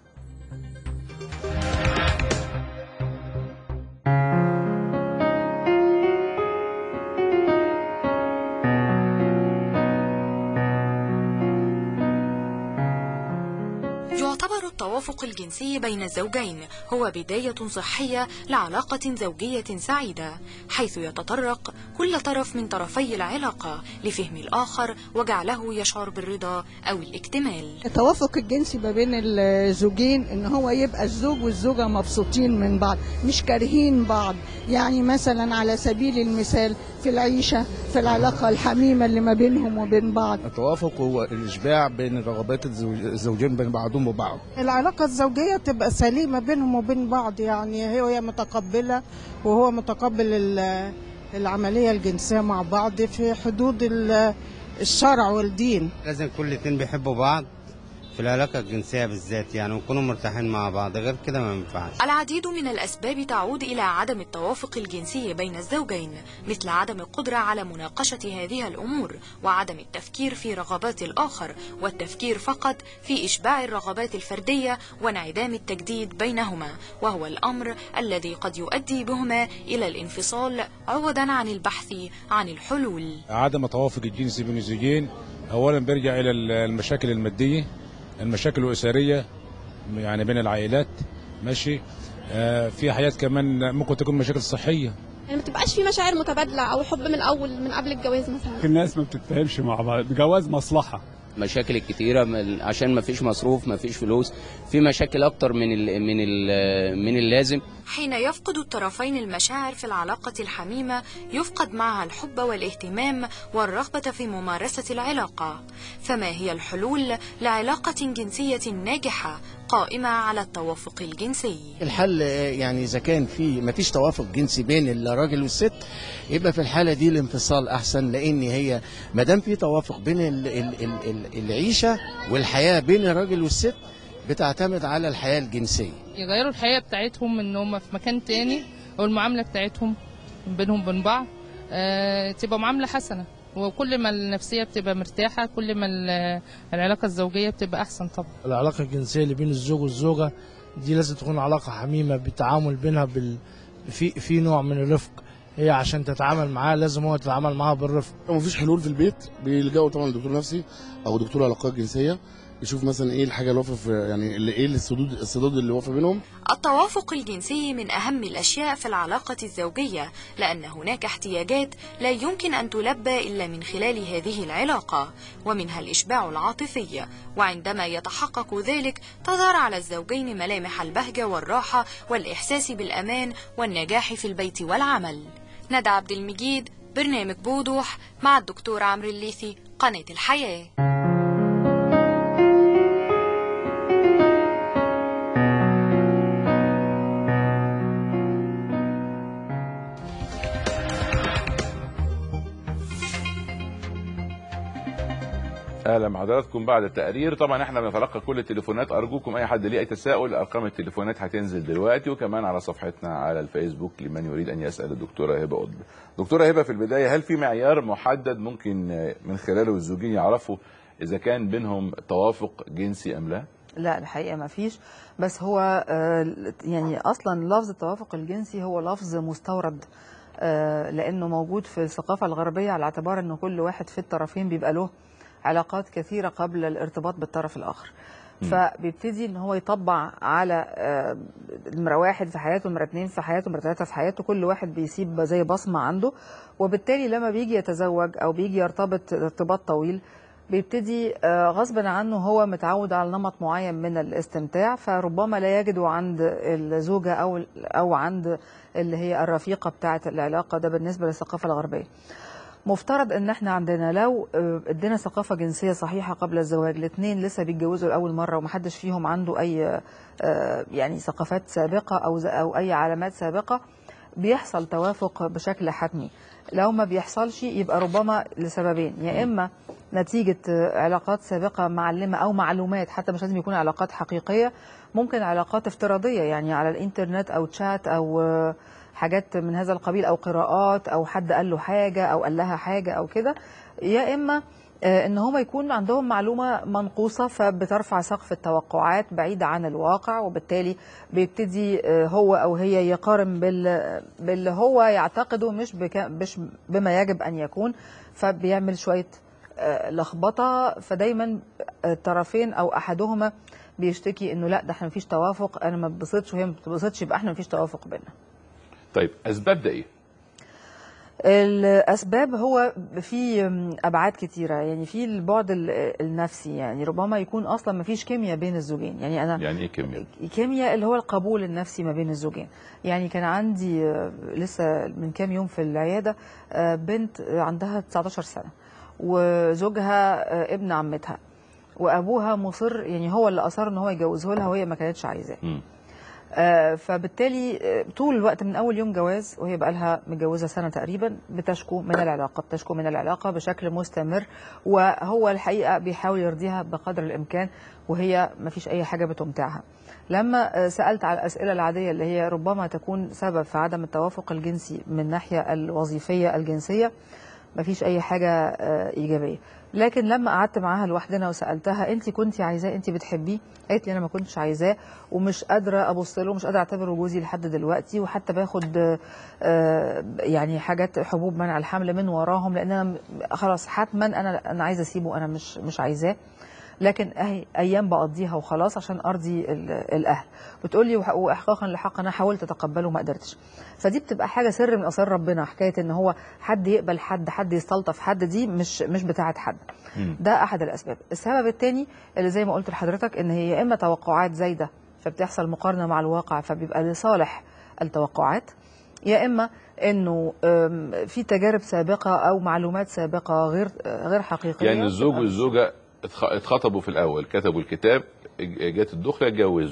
يعتبر التوافق الجنسي بين الزوجين هو بداية صحية لعلاقة زوجية سعيدة حيث يتطرق كل طرف من طرفي العلاقة لفهم الآخر وجعله يشعر بالرضا أو الاكتمال التوافق الجنسي ما بين الزوجين ان هو يبقى الزوج والزوجه مبسوطين من بعض مش كارهين بعض يعني مثلا على سبيل المثال في العيشه في العلاقه الحميمه اللي ما بينهم وبين بعض التوافق هو الإشباع بين رغبات الزوج- الزوجين بين بعضهم وبعض العلاقة الزوجية تبقى سليمة بينهم وبين بعض يعني هي وهي متقبلة وهو متقبل ال- العملية الجنسية مع بعض في حدود ال- الشرع والدين لازم كل اتنين بيحبوا بعض في العلاقة الجنسية بالذات يعني ويكونوا مرتاحين مع بعض غير كده ما ينفعش العديد من الأسباب تعود إلى عدم التوافق الجنسي بين الزوجين مثل عدم القدرة على مناقشة هذه الأمور وعدم التفكير في رغبات الآخر والتفكير فقط في إشباع الرغبات الفردية وانعدام التجديد بينهما وهو الأمر الذي قد يؤدي بهما إلى الانفصال عوضا عن البحث عن الحلول عدم التوافق الجنسي بين الزوجين اولا بيرجع الى المشاكل الماديه المشاكل الاسريه يعني بين العائلات ماشي آه في حاجات كمان ممكن تكون مشاكل صحيه يعني ما تبقاش في مشاعر متبادله او حب من اول من قبل الجواز مثلا الناس ما بتتفاهمش مع بعض جواز مصلحه مشاكل الكتيرة من- عشان ما فيش مصروف ما فيش فلوس في مشاكل اكتر من ال من ال من اللازم حين يفقد الطرفين المشاعر في العلاقة الحميمة يفقد معها الحب والاهتمام والرغبة في ممارسة العلاقة فما هي الحلول لعلاقة جنسية ناجحة قائمة على التوافق الجنسي الحل آه، يعني اذا كان في ما فيش توافق جنسي بين الراجل والست يبقى في الحاله دي الانفصال احسن لان هي ما دام في توافق بين ال ال ال ال العيشه والحياه بين الراجل والست بتعتمد على الحياه الجنسيه يغيروا الحياة بتاعتهم ان هم في مكان تاني او المعاملة بتاعتهم بينهم وبين بعض آه تبقى معاملة حسنة وكل ما النفسيه بتبقى مرتاحه كل ما ال- العلاقه الزوجيه بتبقى احسن طبعا العلاقة الجنسية اللي بين الزوج والزوجة دي لازم تكون علاقة حميمة بالتعامل بينها بال... في في نوع من الرفق هي عشان تتعامل معاه لازم هو يتعامل معاها بالرفق مفيش حلول في البيت بيلجأوا طبعا لدكتور نفسي او دكتور علاقات جنسيه يشوف مثلا ايه الحاجه اللي واقفه في يعني اللي ايه السدود السدود اللي واقفه بينهم التوافق الجنسي من أهم الأشياء في العلاقة الزوجية لأن هناك احتياجات لا يمكن أن تلبى إلا من خلال هذه العلاقة ومنها الإشباع العاطفي وعندما يتحقق ذلك تظهر على الزوجين ملامح البهجة والراحة والإحساس بالأمان والنجاح في البيت والعمل ندى عبد المجيد برنامج بوضوح مع الدكتور عمرو الليثي قناة الحياة اهلا بحضراتكم بعد التقرير طبعا احنا بنتلقى كل التليفونات ارجوكم اي حد ليه اي تساؤل ارقام التليفونات هتنزل دلوقتي وكمان على صفحتنا على الفيسبوك لمن يريد ان يسال الدكتوره هبه قطب دكتوره هبه في البدايه هل في معيار محدد ممكن آه، من خلاله الزوجين يعرفوا اذا كان بينهم توافق جنسي ام لا لا الحقيقه ما فيش بس هو آه، يعني اصلا لفظ التوافق الجنسي هو لفظ مستورد آه، لانه موجود في الثقافه الغربيه على اعتبار انه كل واحد في الطرفين بيبقى له علاقات كثيره قبل الارتباط بالطرف الاخر فبيبتدي ان هو يطبع على آه، نمره واحد في حياته نمره اتنين في حياته نمره ثلاثه في حياته كل واحد بيسيب زي بصمه عنده وبالتالي لما بيجي يتزوج او بيجي يرتبط ارتباط طويل بيبتدي آه، غصبا عنه هو متعود على نمط معين من الاستمتاع فربما لا يجده عند الزوجه او او عند اللي هي الرفيقه بتاعه العلاقه ده بالنسبه للثقافه الغربيه. مفترض ان احنا عندنا لو آه، ادينا ثقافه جنسيه صحيحه قبل الزواج الاثنين لسه بيتجوزوا لاول مره ومحدش فيهم عنده اي آه، يعني ثقافات سابقه او ز- او اي علامات سابقه بيحصل توافق بشكل حتمي لو ما بيحصلش يبقى ربما لسببين يا اما نتيجه آه، علاقات سابقه معلمه او معلومات حتى مش لازم يكون علاقات حقيقيه ممكن علاقات افتراضيه يعني على الانترنت او تشات او آه، حاجات من هذا القبيل او قراءات او حد قال له حاجه او قال لها حاجه او كده يا اما آه، ان هم يكون عندهم معلومه منقوصه فبترفع سقف التوقعات بعيده عن الواقع وبالتالي بيبتدي آه، هو او هي يقارن بال باللي هو يعتقده مش بك مش بما يجب ان يكون فبيعمل شويه آه، لخبطه فدايما الطرفين او احدهما بيشتكي انه لا ده احنا مفيش توافق انا ما بتبسطش وهي ما بتتبسطش يبقى احنا مفيش توافق بينا طيب اسباب ده ايه الاسباب هو في ابعاد كتيره يعني في البعد ال- النفسي يعني ربما يكون اصلا ما فيش كيمياء بين الزوجين يعني انا يعني ايه كيمياء كيمياء اللي هو القبول النفسي ما بين الزوجين يعني كان عندي آه، لسه من كام يوم في العياده آه، بنت عندها 19 سنه وزوجها آه، ابن عمتها وابوها مصر يعني هو اللي اصر ان هو يجوزه لها وهي ما كانتش عايزاه آه، فبالتالي آه، طول الوقت من اول يوم جواز وهي بقى لها متجوزه سنه تقريبا بتشكو من العلاقه بتشكو من العلاقه بشكل مستمر وهو الحقيقه بيحاول يرضيها بقدر الامكان وهي ما فيش اي حاجه بتمتعها لما آه، سالت على الاسئله العاديه اللي هي ربما تكون سبب في عدم التوافق الجنسي من الناحيه الوظيفيه الجنسيه ما فيش اي حاجه آه، ايجابيه لكن لما قعدت معاها لوحدنا وسالتها انت كنت عايزاه انت بتحبيه قالت لي انا ما كنتش عايزاه ومش قادره ابص له مش قادره اعتبره جوزي لحد دلوقتي وحتى باخد آه، آه، يعني حاجات حبوب منع الحمل من وراهم لان انا م- خلاص حتما انا انا عايزه اسيبه انا مش مش عايزاه لكن اهي ايام بقضيها وخلاص عشان ارضي ال- الاهل بتقول لي وح- واحقاقا لحق انا حاولت اتقبله وما قدرتش فدي بتبقى حاجه سر من اسرار ربنا حكايه ان هو حد يقبل حد حد يستلطف حد دي مش مش بتاعه حد ده احد الاسباب السبب الثاني اللي زي ما قلت لحضرتك ان هي يا اما توقعات زايده فبتحصل مقارنه مع الواقع فبيبقى لصالح التوقعات يا اما انه أم، في تجارب سابقه او معلومات سابقه غير غير حقيقيه يعني الزوج والزوجه اتخ- اتخطبوا في الاول كتبوا الكتاب ج- جت الدخله اتجوزوا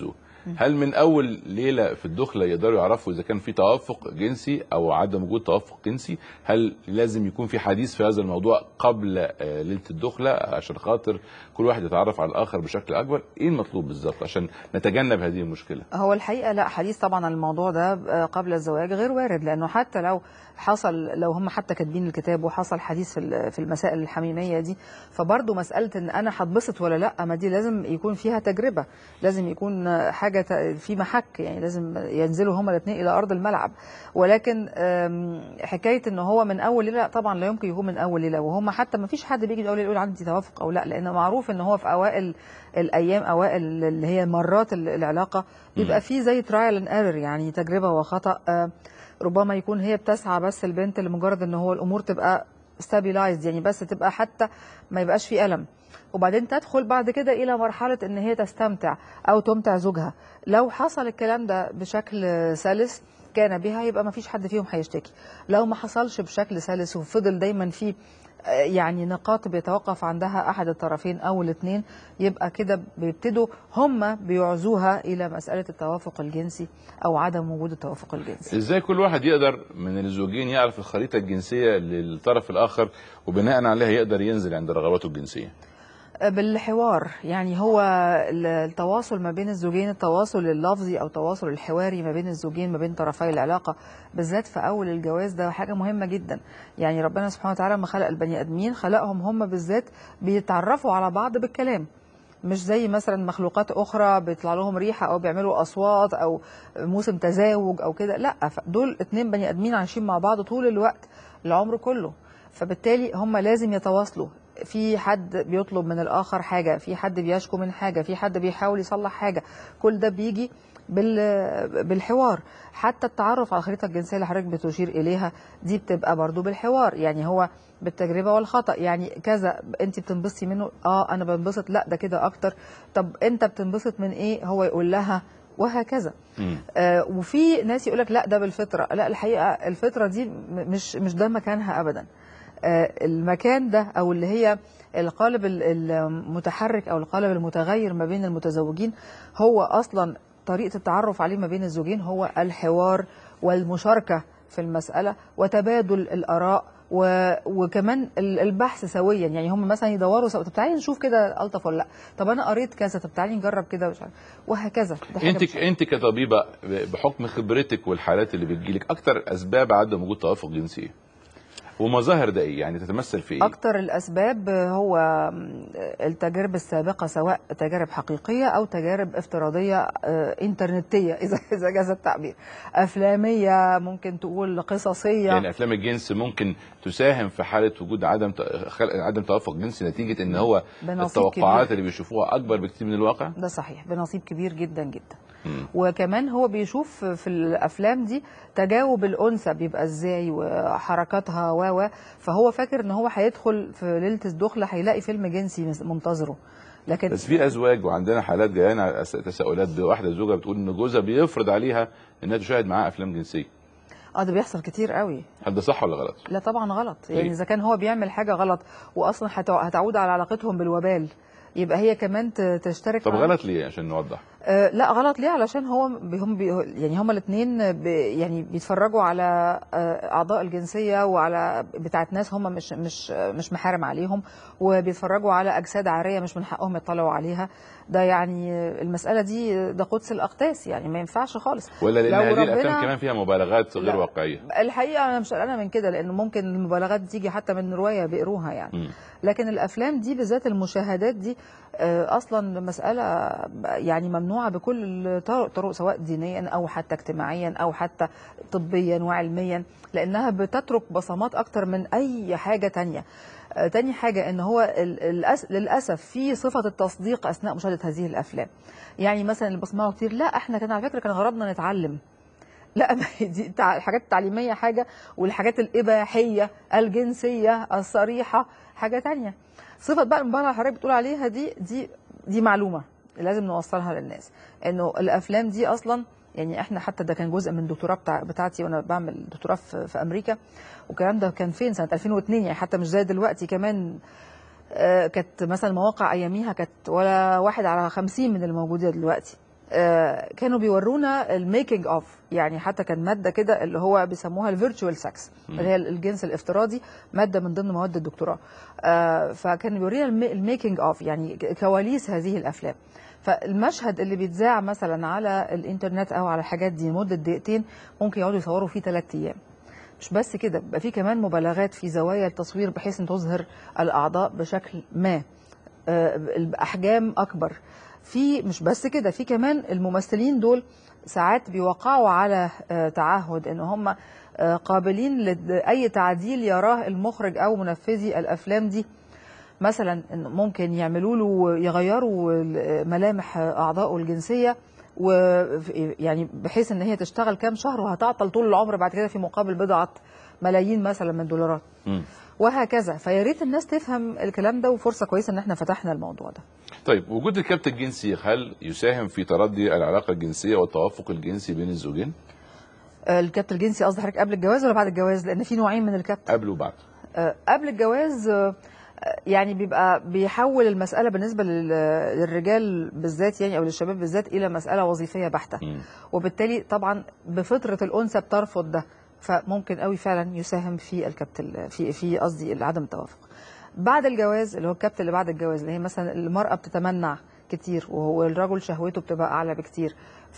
هل من اول ليله في الدخله يقدروا يعرفوا اذا كان في توافق جنسي او عدم وجود توافق جنسي هل لازم يكون في حديث في هذا الموضوع قبل آه، ليله الدخله عشان خاطر كل واحد يتعرف على الاخر بشكل اكبر ايه المطلوب بالظبط عشان نتجنب هذه المشكله هو الحقيقه لا حديث طبعا عن الموضوع ده آه، قبل الزواج غير وارد لانه حتى لو حصل لو هم حتى كاتبين الكتاب وحصل حديث في ال- في المسائل الحميميه دي فبرضه مساله ان انا هتبسط ولا لا ما دي لازم يكون فيها تجربه لازم يكون آه، حاجه ت- في محك يعني لازم ينزلوا هما الاثنين الى ارض الملعب ولكن آم، حكايه ان هو من اول ليله لا، طبعا لا يمكن يكون من اول ليله وهم حتى ما فيش حد بيجي من اول ليله يقول عندي توافق او لا لان معروف ان هو في اوائل الايام اوائل اللي هي مرات ال- العلاقه بيبقى في زي ترايل اند ايرور يعني تجربه وخطا آه، ربما يكون هي بتسعى بس البنت لمجرد ان هو الامور تبقى ستابيلايزد يعني بس تبقى حتى ما يبقاش في الم وبعدين تدخل بعد كده الى مرحله ان هي تستمتع او تمتع زوجها لو حصل الكلام ده بشكل سلس كان بها يبقى ما فيش حد فيهم هيشتكي لو ما حصلش بشكل سلس وفضل دايما في آه، يعني نقاط بيتوقف عندها احد الطرفين او الاثنين يبقى كده بيبتدوا هم بيعزوها الى مساله التوافق الجنسي او عدم وجود التوافق الجنسي ازاي كل واحد يقدر من الزوجين يعرف الخريطه الجنسيه للطرف الاخر وبناء عليها يقدر ينزل عند رغباته الجنسيه بالحوار يعني هو ال- التواصل ما بين الزوجين التواصل اللفظي او التواصل الحواري ما بين الزوجين ما بين طرفي العلاقه بالذات في اول الجواز ده حاجه مهمه جدا يعني ربنا سبحانه وتعالى لما خلق البني ادمين خلقهم هم بالذات بيتعرفوا على بعض بالكلام مش زي مثلا مخلوقات اخرى بيطلع لهم ريحه او بيعملوا اصوات او موسم تزاوج او كده لا دول اتنين بني ادمين عايشين مع بعض طول الوقت العمر كله فبالتالي هم لازم يتواصلوا في حد بيطلب من الاخر حاجه في حد بيشكو من حاجه في حد بيحاول يصلح حاجه كل ده بيجي بال بالحوار حتى التعرف على الخريطه الجنسيه اللي حضرتك بتشير اليها دي بتبقى برضو بالحوار يعني هو بالتجربه والخطا يعني كذا انت بتنبسطي منه اه انا بنبسط لا ده كده اكتر طب انت بتنبسط من ايه هو يقول لها وهكذا آه وفي ناس يقول لك لا ده بالفطره لا الحقيقه الفطره دي م- مش مش ده مكانها ابدا آه المكان ده او اللي هي القالب ال- المتحرك او القالب المتغير ما بين المتزوجين هو اصلا طريقه التعرف عليه ما بين الزوجين هو الحوار والمشاركه في المساله وتبادل الاراء و... وكمان ال- البحث سويا يعني هم مثلا يدوروا سوا طب تعالي نشوف كده الطف ولا لا طب انا قريت كذا طب تعالي نجرب كده مش عارف وهكذا ده حاجة انت انت كطبيبه بحكم خبرتك والحالات اللي بتجيلك اكتر اسباب عدم وجود توافق جنسي ايه؟ ومظاهر ده ايه؟ يعني تتمثل في ايه؟ أكتر الأسباب هو التجارب السابقة سواء تجارب حقيقية أو تجارب افتراضية آه، إنترنتية إذا إذا جاز التعبير أفلامية ممكن تقول قصصية يعني افلام الجنس ممكن تساهم في حاله وجود عدم ت- خلق عدم توافق جنسي نتيجه ان هو بنصيب التوقعات كبير. اللي بيشوفوها اكبر بكتير من الواقع ده صحيح بنصيب كبير جدا جدا مم. وكمان هو بيشوف في الافلام دي تجاوب الانثى بيبقى ازاي وحركاتها و و فهو فاكر ان هو هيدخل في ليله الدخله هيلاقي فيلم جنسي منتظره لكن بس في ازواج وعندنا حالات جايانا أس- تساؤلات بواحده زوجها بتقول ان جوزها بيفرض عليها انها تشاهد معاه افلام جنسيه اه ده بيحصل كتير قوي هل ده صح ولا غلط؟ لا طبعا غلط ليه؟ يعني اذا كان هو بيعمل حاجه غلط واصلا هتع- هتعود على علاقتهم بالوبال يبقى هي كمان ت- تشترك طب معاه. غلط ليه عشان نوضح؟ آه لا غلط ليه علشان هو بي- هم بي يعني هما الاثنين يعني بيتفرجوا على آه، اعضاء الجنسيه وعلى بتاعت ناس هم مش مش مش محارم عليهم وبيتفرجوا على اجساد عاريه مش من حقهم يطلعوا عليها ده يعني المساله دي ده قدس الاقداس يعني ما ينفعش خالص ولا لان لو هذه ربنا- الافلام كمان فيها مبالغات غير لا. واقعيه؟ الحقيقه انا مش قلقانه من كده لان ممكن المبالغات تيجي حتى من روايه بيقروها يعني مم. لكن الافلام دي بالذات المشاهدات دي آه، اصلا مساله يعني ممنوعه بكل الطرق طرق سواء دينيا او حتى اجتماعيا او حتى طبيا وعلميا لانها بتترك بصمات اكتر من اي حاجه تانية آه، تاني حاجة ان هو ال- الأس- للأسف في صفة التصديق أثناء مشاهدة هذه الأفلام يعني مثلا اللي بسمعه كتير لا احنا كان على فكرة كان غرضنا نتعلم لا ما هي دي التع- الحاجات التعليمية حاجة والحاجات الإباحية الجنسية الصريحة حاجة تانية صفة بقى المبالغة اللي حضرتك بتقول عليها دي دي دي معلومة لازم نوصلها للناس انه الافلام دي اصلا يعني احنا حتى ده كان جزء من الدكتوراه بتاع بتاعتي وانا بعمل دكتوراه في, في امريكا والكلام ده كان فين سنه 2002 يعني حتى مش زي دلوقتي كمان آه، كانت مثلا مواقع اياميها كانت ولا واحد على خمسين من الموجوده دلوقتي آه، كانوا بيورونا الميكنج اوف يعني حتى كان ماده كده اللي هو بيسموها الفيرتشوال سكس مم. اللي هي الجنس الافتراضي ماده من ضمن مواد الدكتوراه آه، فكان بيورينا المي- الميكنج اوف يعني كواليس هذه الافلام فالمشهد اللي بيتذاع مثلا على الانترنت او على الحاجات دي لمده دقيقتين ممكن يقعدوا يصوروا فيه ثلاث ايام مش بس كده بيبقى في كمان مبالغات في زوايا التصوير بحيث ان تظهر الاعضاء بشكل ما آه، باحجام اكبر في مش بس كده في كمان الممثلين دول ساعات بيوقعوا على آه، تعهد ان هم آه، قابلين لاي تعديل يراه المخرج او منفذي الافلام دي مثلا إن ممكن يعملوا له يغيروا ملامح اعضائه الجنسيه و يعني بحيث ان هي تشتغل كام شهر وهتعطل طول العمر بعد كده في مقابل بضعه ملايين مثلا من الدولارات مم. وهكذا فيا ريت الناس تفهم الكلام ده وفرصه كويسه ان احنا فتحنا الموضوع ده طيب وجود الكبت الجنسي هل يساهم في تردي العلاقه الجنسيه والتوافق الجنسي بين الزوجين آه، الكبت الجنسي قصدي حضرتك قبل الجواز ولا بعد الجواز لان في نوعين من الكبت قبل وبعد آه، قبل الجواز آه، آه، يعني بيبقى بيحول المسألة بالنسبة لل- للرجال بالذات يعني أو للشباب بالذات إلى مسألة وظيفية بحتة وبالتالي طبعا بفطرة الأنثى بترفض ده فممكن قوي فعلا يساهم في الكبت ال- في في قصدي عدم التوافق بعد الجواز اللي هو الكبت اللي بعد الجواز اللي هي مثلا المرأة بتتمنع كتير وهو الرجل شهوته بتبقى أعلى بكتير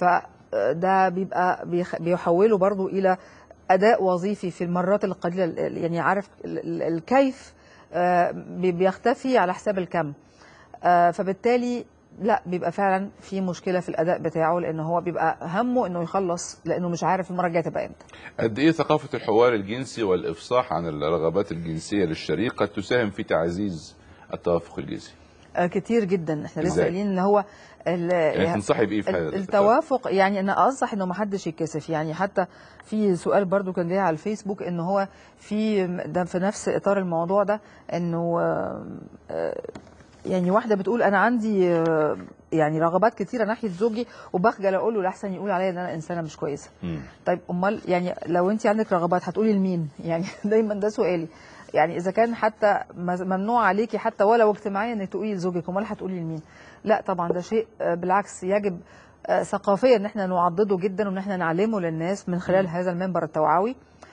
فده بيبقى بيخ- بيحوله برضو إلى أداء وظيفي في المرات القليلة ال- يعني عارف ال- ال- الكيف آه، بي- بيختفي على حساب الكم آه، فبالتالي لا بيبقى فعلا في مشكله في الاداء بتاعه لان هو بيبقى همه انه يخلص لانه مش عارف المره الجايه تبقى امتى قد ايه ثقافه الحوار الجنسي والافصاح عن الرغبات الجنسيه للشريك قد تساهم في تعزيز التوافق الجنسي آه، كتير جدا احنا لسه إزاي؟ قايلين ان هو ال- يعني تنصحي بايه في ال- هذا الاتفاق؟ التوافق يعني انا انصح انه ما حدش يتكسف يعني حتى في سؤال برضو كان جاي على الفيسبوك ان هو في ده في نفس اطار الموضوع ده انه آه، آه، يعني واحده بتقول انا عندي آه، يعني رغبات كتيره ناحيه زوجي وبخجل اقول له لاحسن يقول عليا ان انا انسانه مش كويسه طيب امال يعني لو انت عندك رغبات هتقولي لمين يعني دايما ده سؤالي يعني اذا كان حتى مز- ممنوع عليكي حتى ولو اجتماعيا انك تقولي لزوجك امال هتقولي لمين لا طبعا ده شيء آه، بالعكس يجب آه، ثقافيا ان احنا نعضده جدا وان احنا نعلمه للناس من خلال هذا المنبر التوعوي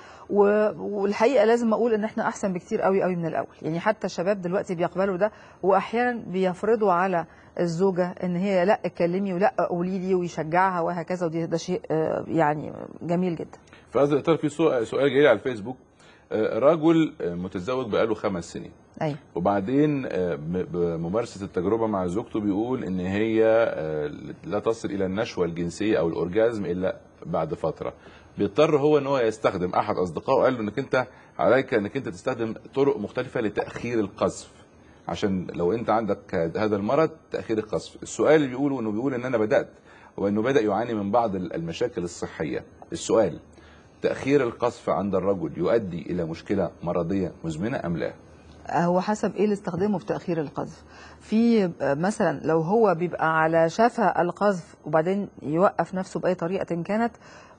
و- والحقيقه لازم اقول ان احنا احسن بكتير قوي قوي من الاول يعني حتى الشباب دلوقتي بيقبلوا ده واحيانا بيفرضوا على الزوجه ان هي لا اتكلمي ولا قولي لي ويشجعها وهكذا ودي ده شيء آه، يعني جميل جدا في هذا الاطار في سؤال سؤال جاي لي على الفيسبوك آه، رجل آه، متزوج بقاله خمس سنين ايوه وبعدين آه، ب- بممارسه التجربه مع زوجته بيقول ان هي آه، لا تصل الى النشوه الجنسيه او الاورجازم الا بعد فتره بيضطر هو ان هو يستخدم احد اصدقائه قال له انك انت عليك انك انت تستخدم طرق مختلفه لتاخير القذف عشان لو انت عندك هذا المرض تاخير القذف السؤال اللي بيقوله انه بيقول ان انا بدات وانه بدا يعاني من بعض المشاكل الصحيه السؤال تاخير القذف عند الرجل يؤدي الى مشكله مرضيه مزمنه ام لا هو حسب ايه اللي استخدمه في تاخير القذف في آه، مثلا لو هو بيبقى على شفا القذف وبعدين يوقف نفسه باي طريقه كانت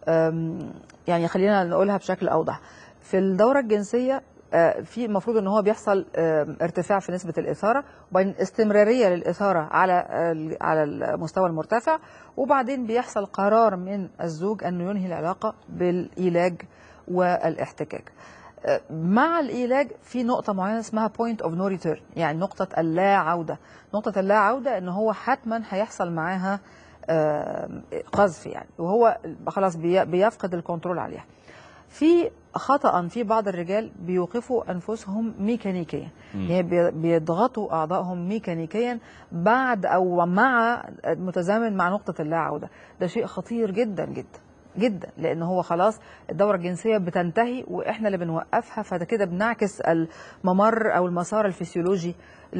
آم، يعني خلينا نقولها بشكل اوضح في الدوره الجنسيه آه، في المفروض ان هو بيحصل آم، ارتفاع في نسبه الاثاره وبعدين استمراريه للاثاره على آه، على المستوى المرتفع وبعدين بيحصل قرار من الزوج انه ينهي العلاقه بالعلاج والاحتكاك آه، مع العلاج في نقطة معينة اسمها point of no return يعني نقطة اللا عودة نقطة اللا عودة ان هو حتما هيحصل معاها آه، قذف يعني وهو خلاص بي- بيفقد الكنترول عليها في خطأ في بعض الرجال بيوقفوا أنفسهم ميكانيكيا مم. يعني بي- بيضغطوا أعضائهم ميكانيكيا بعد أو مع متزامن مع نقطة اللا عودة ده شيء خطير جدا جدا جدا لان هو خلاص الدوره الجنسيه بتنتهي واحنا اللي بنوقفها فده كده بنعكس الممر او المسار الفسيولوجي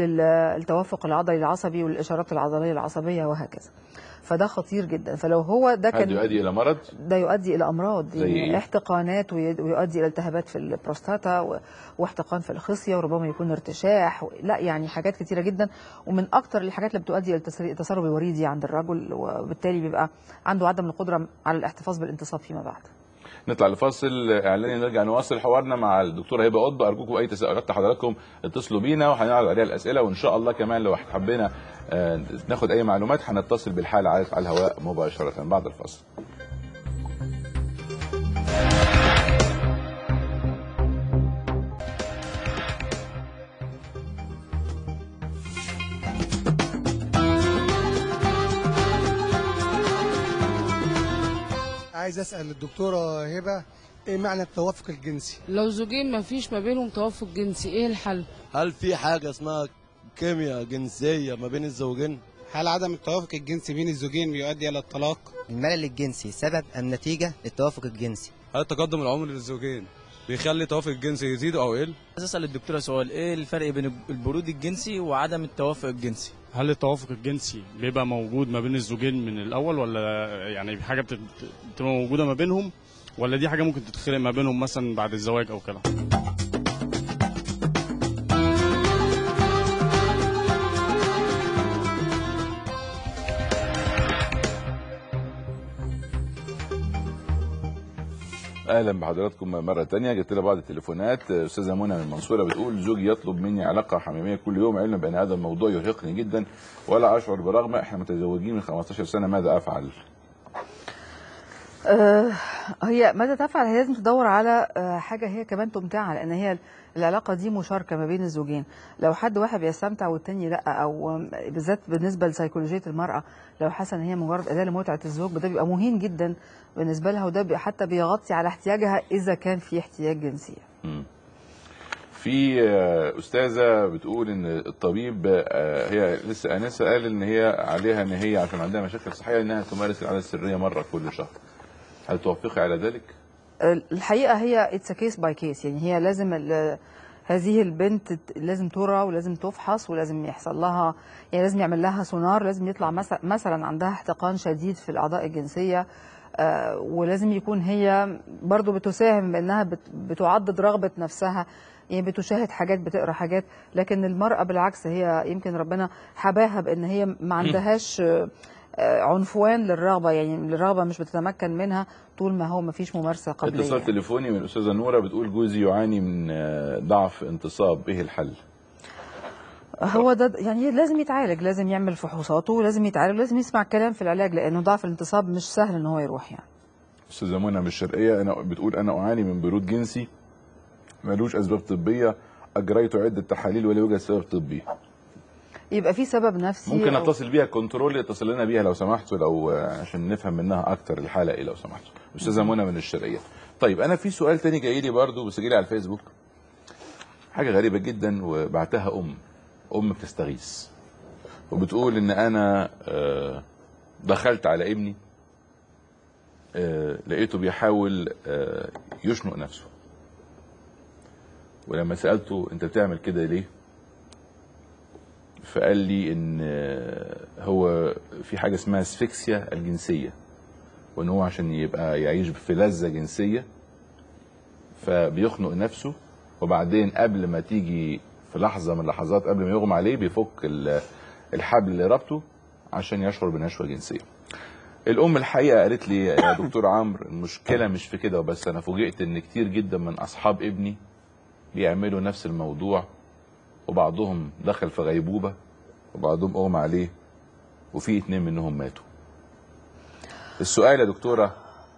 للتوافق العضلي العصبي والاشارات العضليه العصبيه وهكذا فده خطير جدا فلو هو ده هذا كان يؤدي الى مرض ده يؤدي الى امراض زي يعني إيه؟ احتقانات وي- ويؤدي الى التهابات في البروستاتا و- واحتقان في الخصيه وربما يكون ارتشاح و- لا يعني حاجات كتيره جدا ومن اكتر الحاجات اللي بتؤدي الى التسر- التسرب الوريدي عند الرجل وبالتالي بيبقى عنده عدم القدره على الاحتفاظ بالانتصاب فيما بعد نطلع لفاصل اعلاني نرجع نواصل حوارنا مع الدكتوره هبه قطب ارجوكم اي تساؤلات حضراتكم اتصلوا بينا وهنعرض عليها الاسئله وان شاء الله كمان لو حبينا آه، ناخد اي معلومات هنتصل بالحاله على على الهواء مباشره بعد الفاصل عايز اسال الدكتوره هبه ايه معنى التوافق الجنسي لو زوجين ما فيش ما بينهم توافق جنسي ايه الحل هل في حاجة اسمها كيمياء جنسية ما بين الزوجين؟ هل عدم التوافق الجنسي بين الزوجين بيؤدي الى الطلاق الملل الجنسي سبب أم نتيجة للتوافق الجنسي هل تقدم العمر للزوجين بيخلي التوافق الجنسي يزيد او يقل؟ عايز اسال الدكتوره سؤال ايه الفرق بين البرود الجنسي وعدم التوافق الجنسي هل التوافق الجنسي بيبقى موجود ما بين الزوجين من الاول ولا يعني حاجه بتت- بتبقى موجوده ما بينهم ولا دي حاجه ممكن تتخلق ما بينهم مثلا بعد الزواج او كده اهلا بحضراتكم مره تانية جبت لنا بعض التليفونات استاذه منى من المنصوره بتقول زوجي يطلب مني علاقه حميميه كل يوم علما بان هذا الموضوع يرهقني جدا ولا اشعر برغبه احنا متزوجين من 15 سنه ماذا افعل؟ آه، هي ماذا تفعل هي لازم تدور على آه، حاجه هي كمان تمتعها لان هي العلاقه دي مشاركه ما بين الزوجين لو حد واحد بيستمتع والتاني لا او آم، بالذات بالنسبه لسيكولوجيه المراه لو حاسه ان هي مجرد اداه لمتعه الزوج ده بيبقى مهين جدا بالنسبه لها وده بي- حتى بيغطي على احتياجها اذا كان في احتياج جنسي مم. في آه، استاذه بتقول ان الطبيب آه، هي لسه انسه قال ان هي عليها ان هي عشان عندها مشاكل صحيه انها تمارس العاده السريه مره كل شهر هل توافقي على ذلك؟ الحقيقه هي اتس كيس باي كيس يعني هي لازم ال- هذه البنت ت- لازم ترى ولازم تفحص ولازم يحصل لها يعني لازم يعمل لها سونار لازم يطلع مثلا مثلا عندها احتقان شديد في الاعضاء الجنسيه آه، ولازم يكون هي برضو بتساهم بانها بت- بتعضد رغبه نفسها يعني بتشاهد حاجات بتقرا حاجات لكن المراه بالعكس هي يمكن ربنا حباها بان هي ما عندهاش آه، آه، عنفوان للرغبه يعني الرغبه مش بتتمكن منها طول ما هو ما فيش ممارسه قبليه اتصال تليفوني من الاستاذه نوره بتقول جوزي يعاني من آه، ضعف انتصاب ايه الحل؟ هو ده يعني لازم يتعالج لازم يعمل فحوصاته ولازم يتعالج لازم يسمع كلام في العلاج لانه ضعف الانتصاب مش سهل ان هو يروح يعني استاذه منى من الشرقيه انا بتقول انا اعاني من برود جنسي ملوش اسباب طبيه اجريت عده تحاليل ولا يوجد سبب طبي يبقى في سبب نفسي ممكن أو- اتصل بيها كنترول يتصل لنا بيها لو سمحتوا لو آه، عشان نفهم منها اكتر الحاله ايه لو سمحتوا استاذه منى من الشرقيه طيب انا في سؤال تاني جاي لي برضه بس جاي لي على الفيسبوك حاجه غريبه جدا وبعتها ام ام بتستغيث وبتقول ان انا آه، دخلت على ابني آه، لقيته بيحاول آه، يشنق نفسه ولما سالته انت بتعمل كده ليه فقال لي ان آه، هو في حاجه اسمها اسفكسيا الجنسيه وان هو عشان يبقى يعيش في لذه جنسيه فبيخنق نفسه وبعدين قبل ما تيجي في لحظه من اللحظات قبل ما يغمى عليه بيفك ال- الحبل اللي ربطه عشان يشعر بنشوه جنسيه الام الحقيقه قالت لي يا دكتور عمرو المشكله مش في كده وبس انا فوجئت ان كتير جدا من اصحاب ابني بيعملوا نفس الموضوع وبعضهم دخل في غيبوبه وبعضهم اغمى عليه وفي اتنين منهم ماتوا السؤال يا دكتوره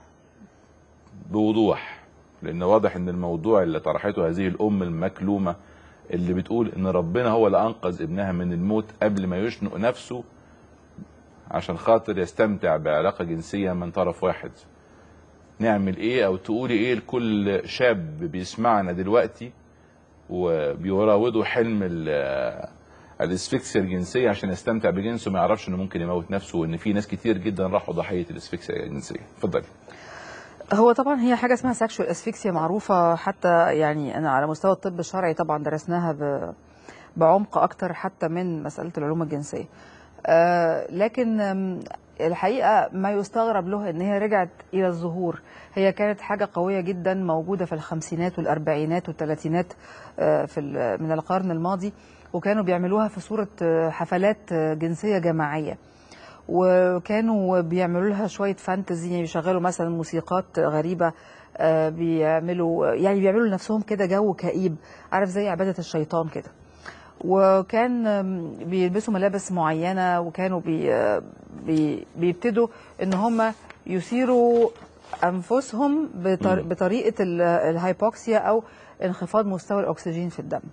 بوضوح لان واضح ان الموضوع اللي طرحته هذه الام المكلومه اللي بتقول ان ربنا هو اللي انقذ ابنها من الموت قبل ما يشنق نفسه عشان خاطر يستمتع بعلاقه جنسيه من طرف واحد نعمل ايه او تقولي ايه لكل شاب بيسمعنا دلوقتي وبيراودوا حلم ال- الاسفكسيا الجنسيه عشان يستمتع بجنسه ما يعرفش انه ممكن يموت نفسه وان في ناس كتير جدا راحوا ضحيه الاسفكسيا الجنسيه اتفضلي هو طبعا هي حاجه اسمها سكشوال اسفيكسيا معروفه حتى يعني انا على مستوى الطب الشرعي طبعا درسناها ب... بعمق اكتر حتى من مساله العلوم الجنسيه آه لكن آم، الحقيقه ما يستغرب له ان هي رجعت الى الظهور هي كانت حاجه قويه جدا موجوده في الخمسينات والاربعينات والثلاثينات آه في ال- من القرن الماضي وكانوا بيعملوها في صوره آه، حفلات آه، جنسيه جماعيه وكانوا بيعملوا لها شويه فانتزي يعني بيشغلوا مثلا موسيقات غريبه آه، بيعملوا يعني بيعملوا لنفسهم كده جو كئيب عارف زي عباده الشيطان كده وكان آم، بيلبسوا ملابس معينه وكانوا بي آه، بي بيبتدوا ان هم يثيروا انفسهم بطر- بطريقه ال- الهايبوكسيا او انخفاض مستوى الاكسجين في الدم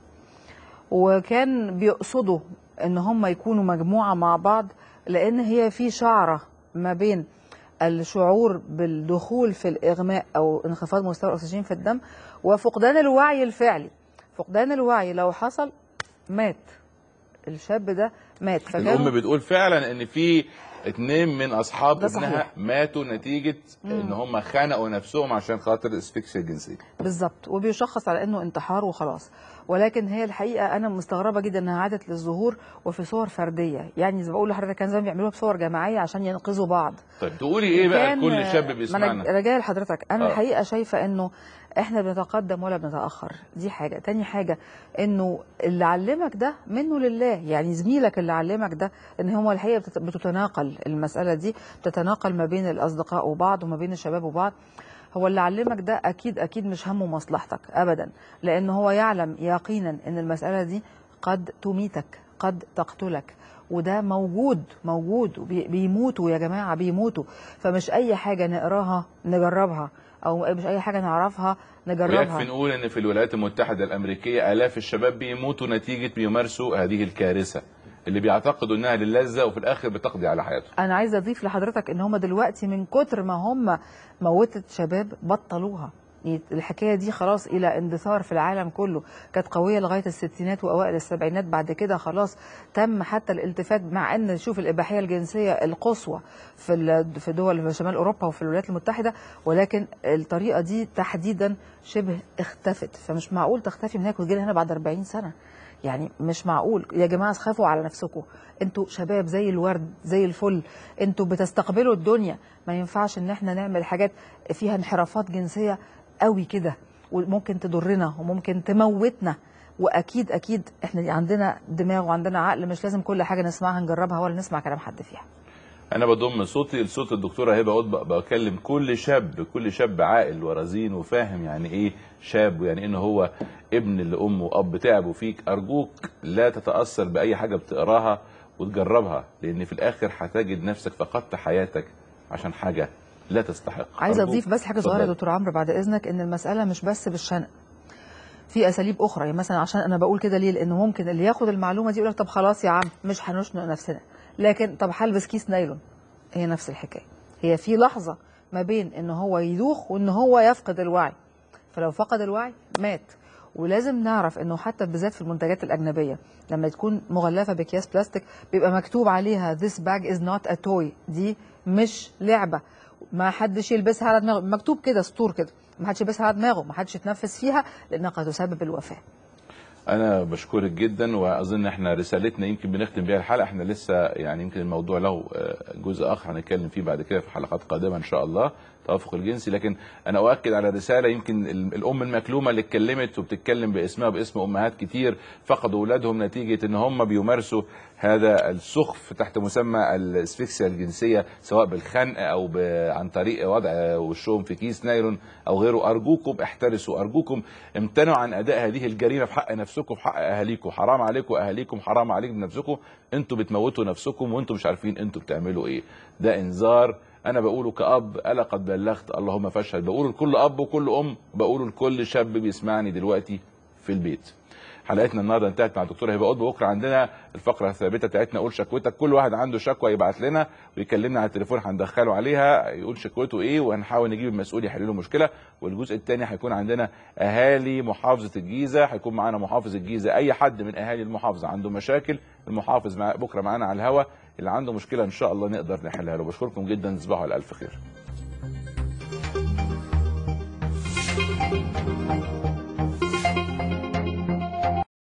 وكان بيقصدوا ان هم يكونوا مجموعه مع بعض لان هي في شعره ما بين الشعور بالدخول في الاغماء او انخفاض مستوى الاكسجين في الدم وفقدان الوعي الفعلي فقدان الوعي لو حصل مات الشاب ده مات الام بتقول فعلا ان في اتنين من اصحاب ده ابنها صحيح. ماتوا نتيجه مم. ان هم خنقوا نفسهم عشان خاطر الاسفكسيا الجنسيه بالظبط وبيشخص على انه انتحار وخلاص ولكن هي الحقيقه انا مستغربه جدا انها عادت للظهور وفي صور فرديه يعني زي ما بقول لحضرتك كان زمان بيعملوها بصور جماعيه عشان ينقذوا بعض طيب تقولي ايه بقى كان- كل شاب ما بيسمعنا انا راجعه لحضرتك انا آه. الحقيقه شايفه انه احنا بنتقدم ولا بنتاخر دي حاجه تاني حاجه انه اللي علمك ده منه لله يعني زميلك اللي علمك ده ان هو الحقيقه بتت- بتتناقل المساله دي بتتناقل ما بين الاصدقاء وبعض وما بين الشباب وبعض هو اللي علمك ده اكيد اكيد مش همه مصلحتك ابدا لان هو يعلم يقينا ان المساله دي قد تميتك قد تقتلك وده موجود موجود وبي- بيموتوا يا جماعه بيموتوا فمش اي حاجه نقراها نجربها او مش اي حاجه نعرفها نجربها ويكفي نقول ان في الولايات المتحده الامريكيه الاف الشباب بيموتوا نتيجه بيمارسوا هذه الكارثه اللي بيعتقدوا انها للذه وفي الاخر بتقضي على حياتهم انا عايزه اضيف لحضرتك ان هم دلوقتي من كتر ما هم موتت شباب بطلوها يعني الحكايه دي خلاص الى اندثار في العالم كله كانت قويه لغايه الستينات واوائل السبعينات بعد كده خلاص تم حتى الالتفات مع ان شوف الاباحيه الجنسيه القصوى في ال- في دول في شمال اوروبا وفي الولايات المتحده ولكن الطريقه دي تحديدا شبه اختفت فمش معقول تختفي من هناك وتجي هنا بعد 40 سنه يعني مش معقول يا جماعه خافوا على نفسكم انتوا شباب زي الورد زي الفل انتوا بتستقبلوا الدنيا ما ينفعش ان احنا نعمل حاجات فيها انحرافات جنسيه قوي كده وممكن تضرنا وممكن تموتنا واكيد اكيد احنا عندنا دماغ وعندنا عقل مش لازم كل حاجه نسمعها نجربها ولا نسمع كلام حد فيها انا بضم صوتي لصوت الدكتوره هبه قطب بكلم كل شاب كل شاب عاقل ورزين وفاهم يعني ايه شاب ويعني ان هو ابن لام واب تعبوا فيك ارجوك لا تتاثر باي حاجه بتقراها وتجربها لان في الاخر هتجد نفسك فقدت حياتك عشان حاجه لا تستحق عايزه أرجوك. اضيف بس حاجه صغيره يا اتفضل. دكتور عمرو بعد اذنك ان المساله مش بس بالشنق في اساليب اخرى يعني مثلا عشان انا بقول كده ليه لانه ممكن اللي ياخد المعلومه دي يقول لك طب خلاص يا عم مش هنشنق نفسنا لكن طب هلبس كيس نايلون هي نفس الحكايه هي في لحظه ما بين ان هو يدوخ وان هو يفقد الوعي فلو فقد الوعي مات ولازم نعرف انه حتى بالذات في المنتجات الاجنبيه لما تكون مغلفه باكياس بلاستيك بيبقى مكتوب عليها this bag is not a toy دي مش لعبه ما حدش يلبسها على دماغه مكتوب كده سطور كده ما حدش يلبسها على دماغه ما حدش يتنفس فيها لانها قد تسبب الوفاه انا بشكرك جدا واظن احنا رسالتنا يمكن بنختم بيها الحلقه احنا لسه يعني يمكن الموضوع له آه، جزء اخر هنتكلم فيه بعد كده في حلقات قادمه ان شاء الله التوافق الجنسي لكن انا اؤكد على رساله يمكن ال- الام المكلومه اللي اتكلمت وبتتكلم باسمها وباسم امهات كتير فقدوا اولادهم نتيجه ان هم بيمارسوا هذا السخف تحت مسمى الاسفكسيا الجنسيه سواء بالخنق او ب- عن طريق وضع وشهم في كيس نايلون او غيره ارجوكم احترسوا ارجوكم امتنعوا عن اداء هذه الجريمه في حق نفسكم في حق اهاليكم حرام عليكم اهاليكم حرام عليكم نفسكم انتوا بتموتوا نفسكم وانتوا مش عارفين انتوا بتعملوا ايه ده انذار انا بقوله كاب الا قد بلغت اللهم فاشهد بقوله لكل اب وكل ام بقوله لكل شاب بيسمعني دلوقتي في البيت حلقتنا النهارده انتهت مع الدكتوره هبه قطب بكره عندنا الفقره الثابته بتاعتنا قول شكوتك كل واحد عنده شكوى يبعت لنا ويكلمنا على التليفون هندخله عليها يقول شكوته ايه وهنحاول نجيب المسؤول يحل له مشكله والجزء الثاني هيكون عندنا اهالي محافظه الجيزه هيكون معانا محافظ الجيزه اي حد من اهالي المحافظه عنده مشاكل المحافظ مع بكره معانا على الهوا اللي عنده مشكله ان شاء الله نقدر نحلها له بشكركم جدا تصبحوا على الف خير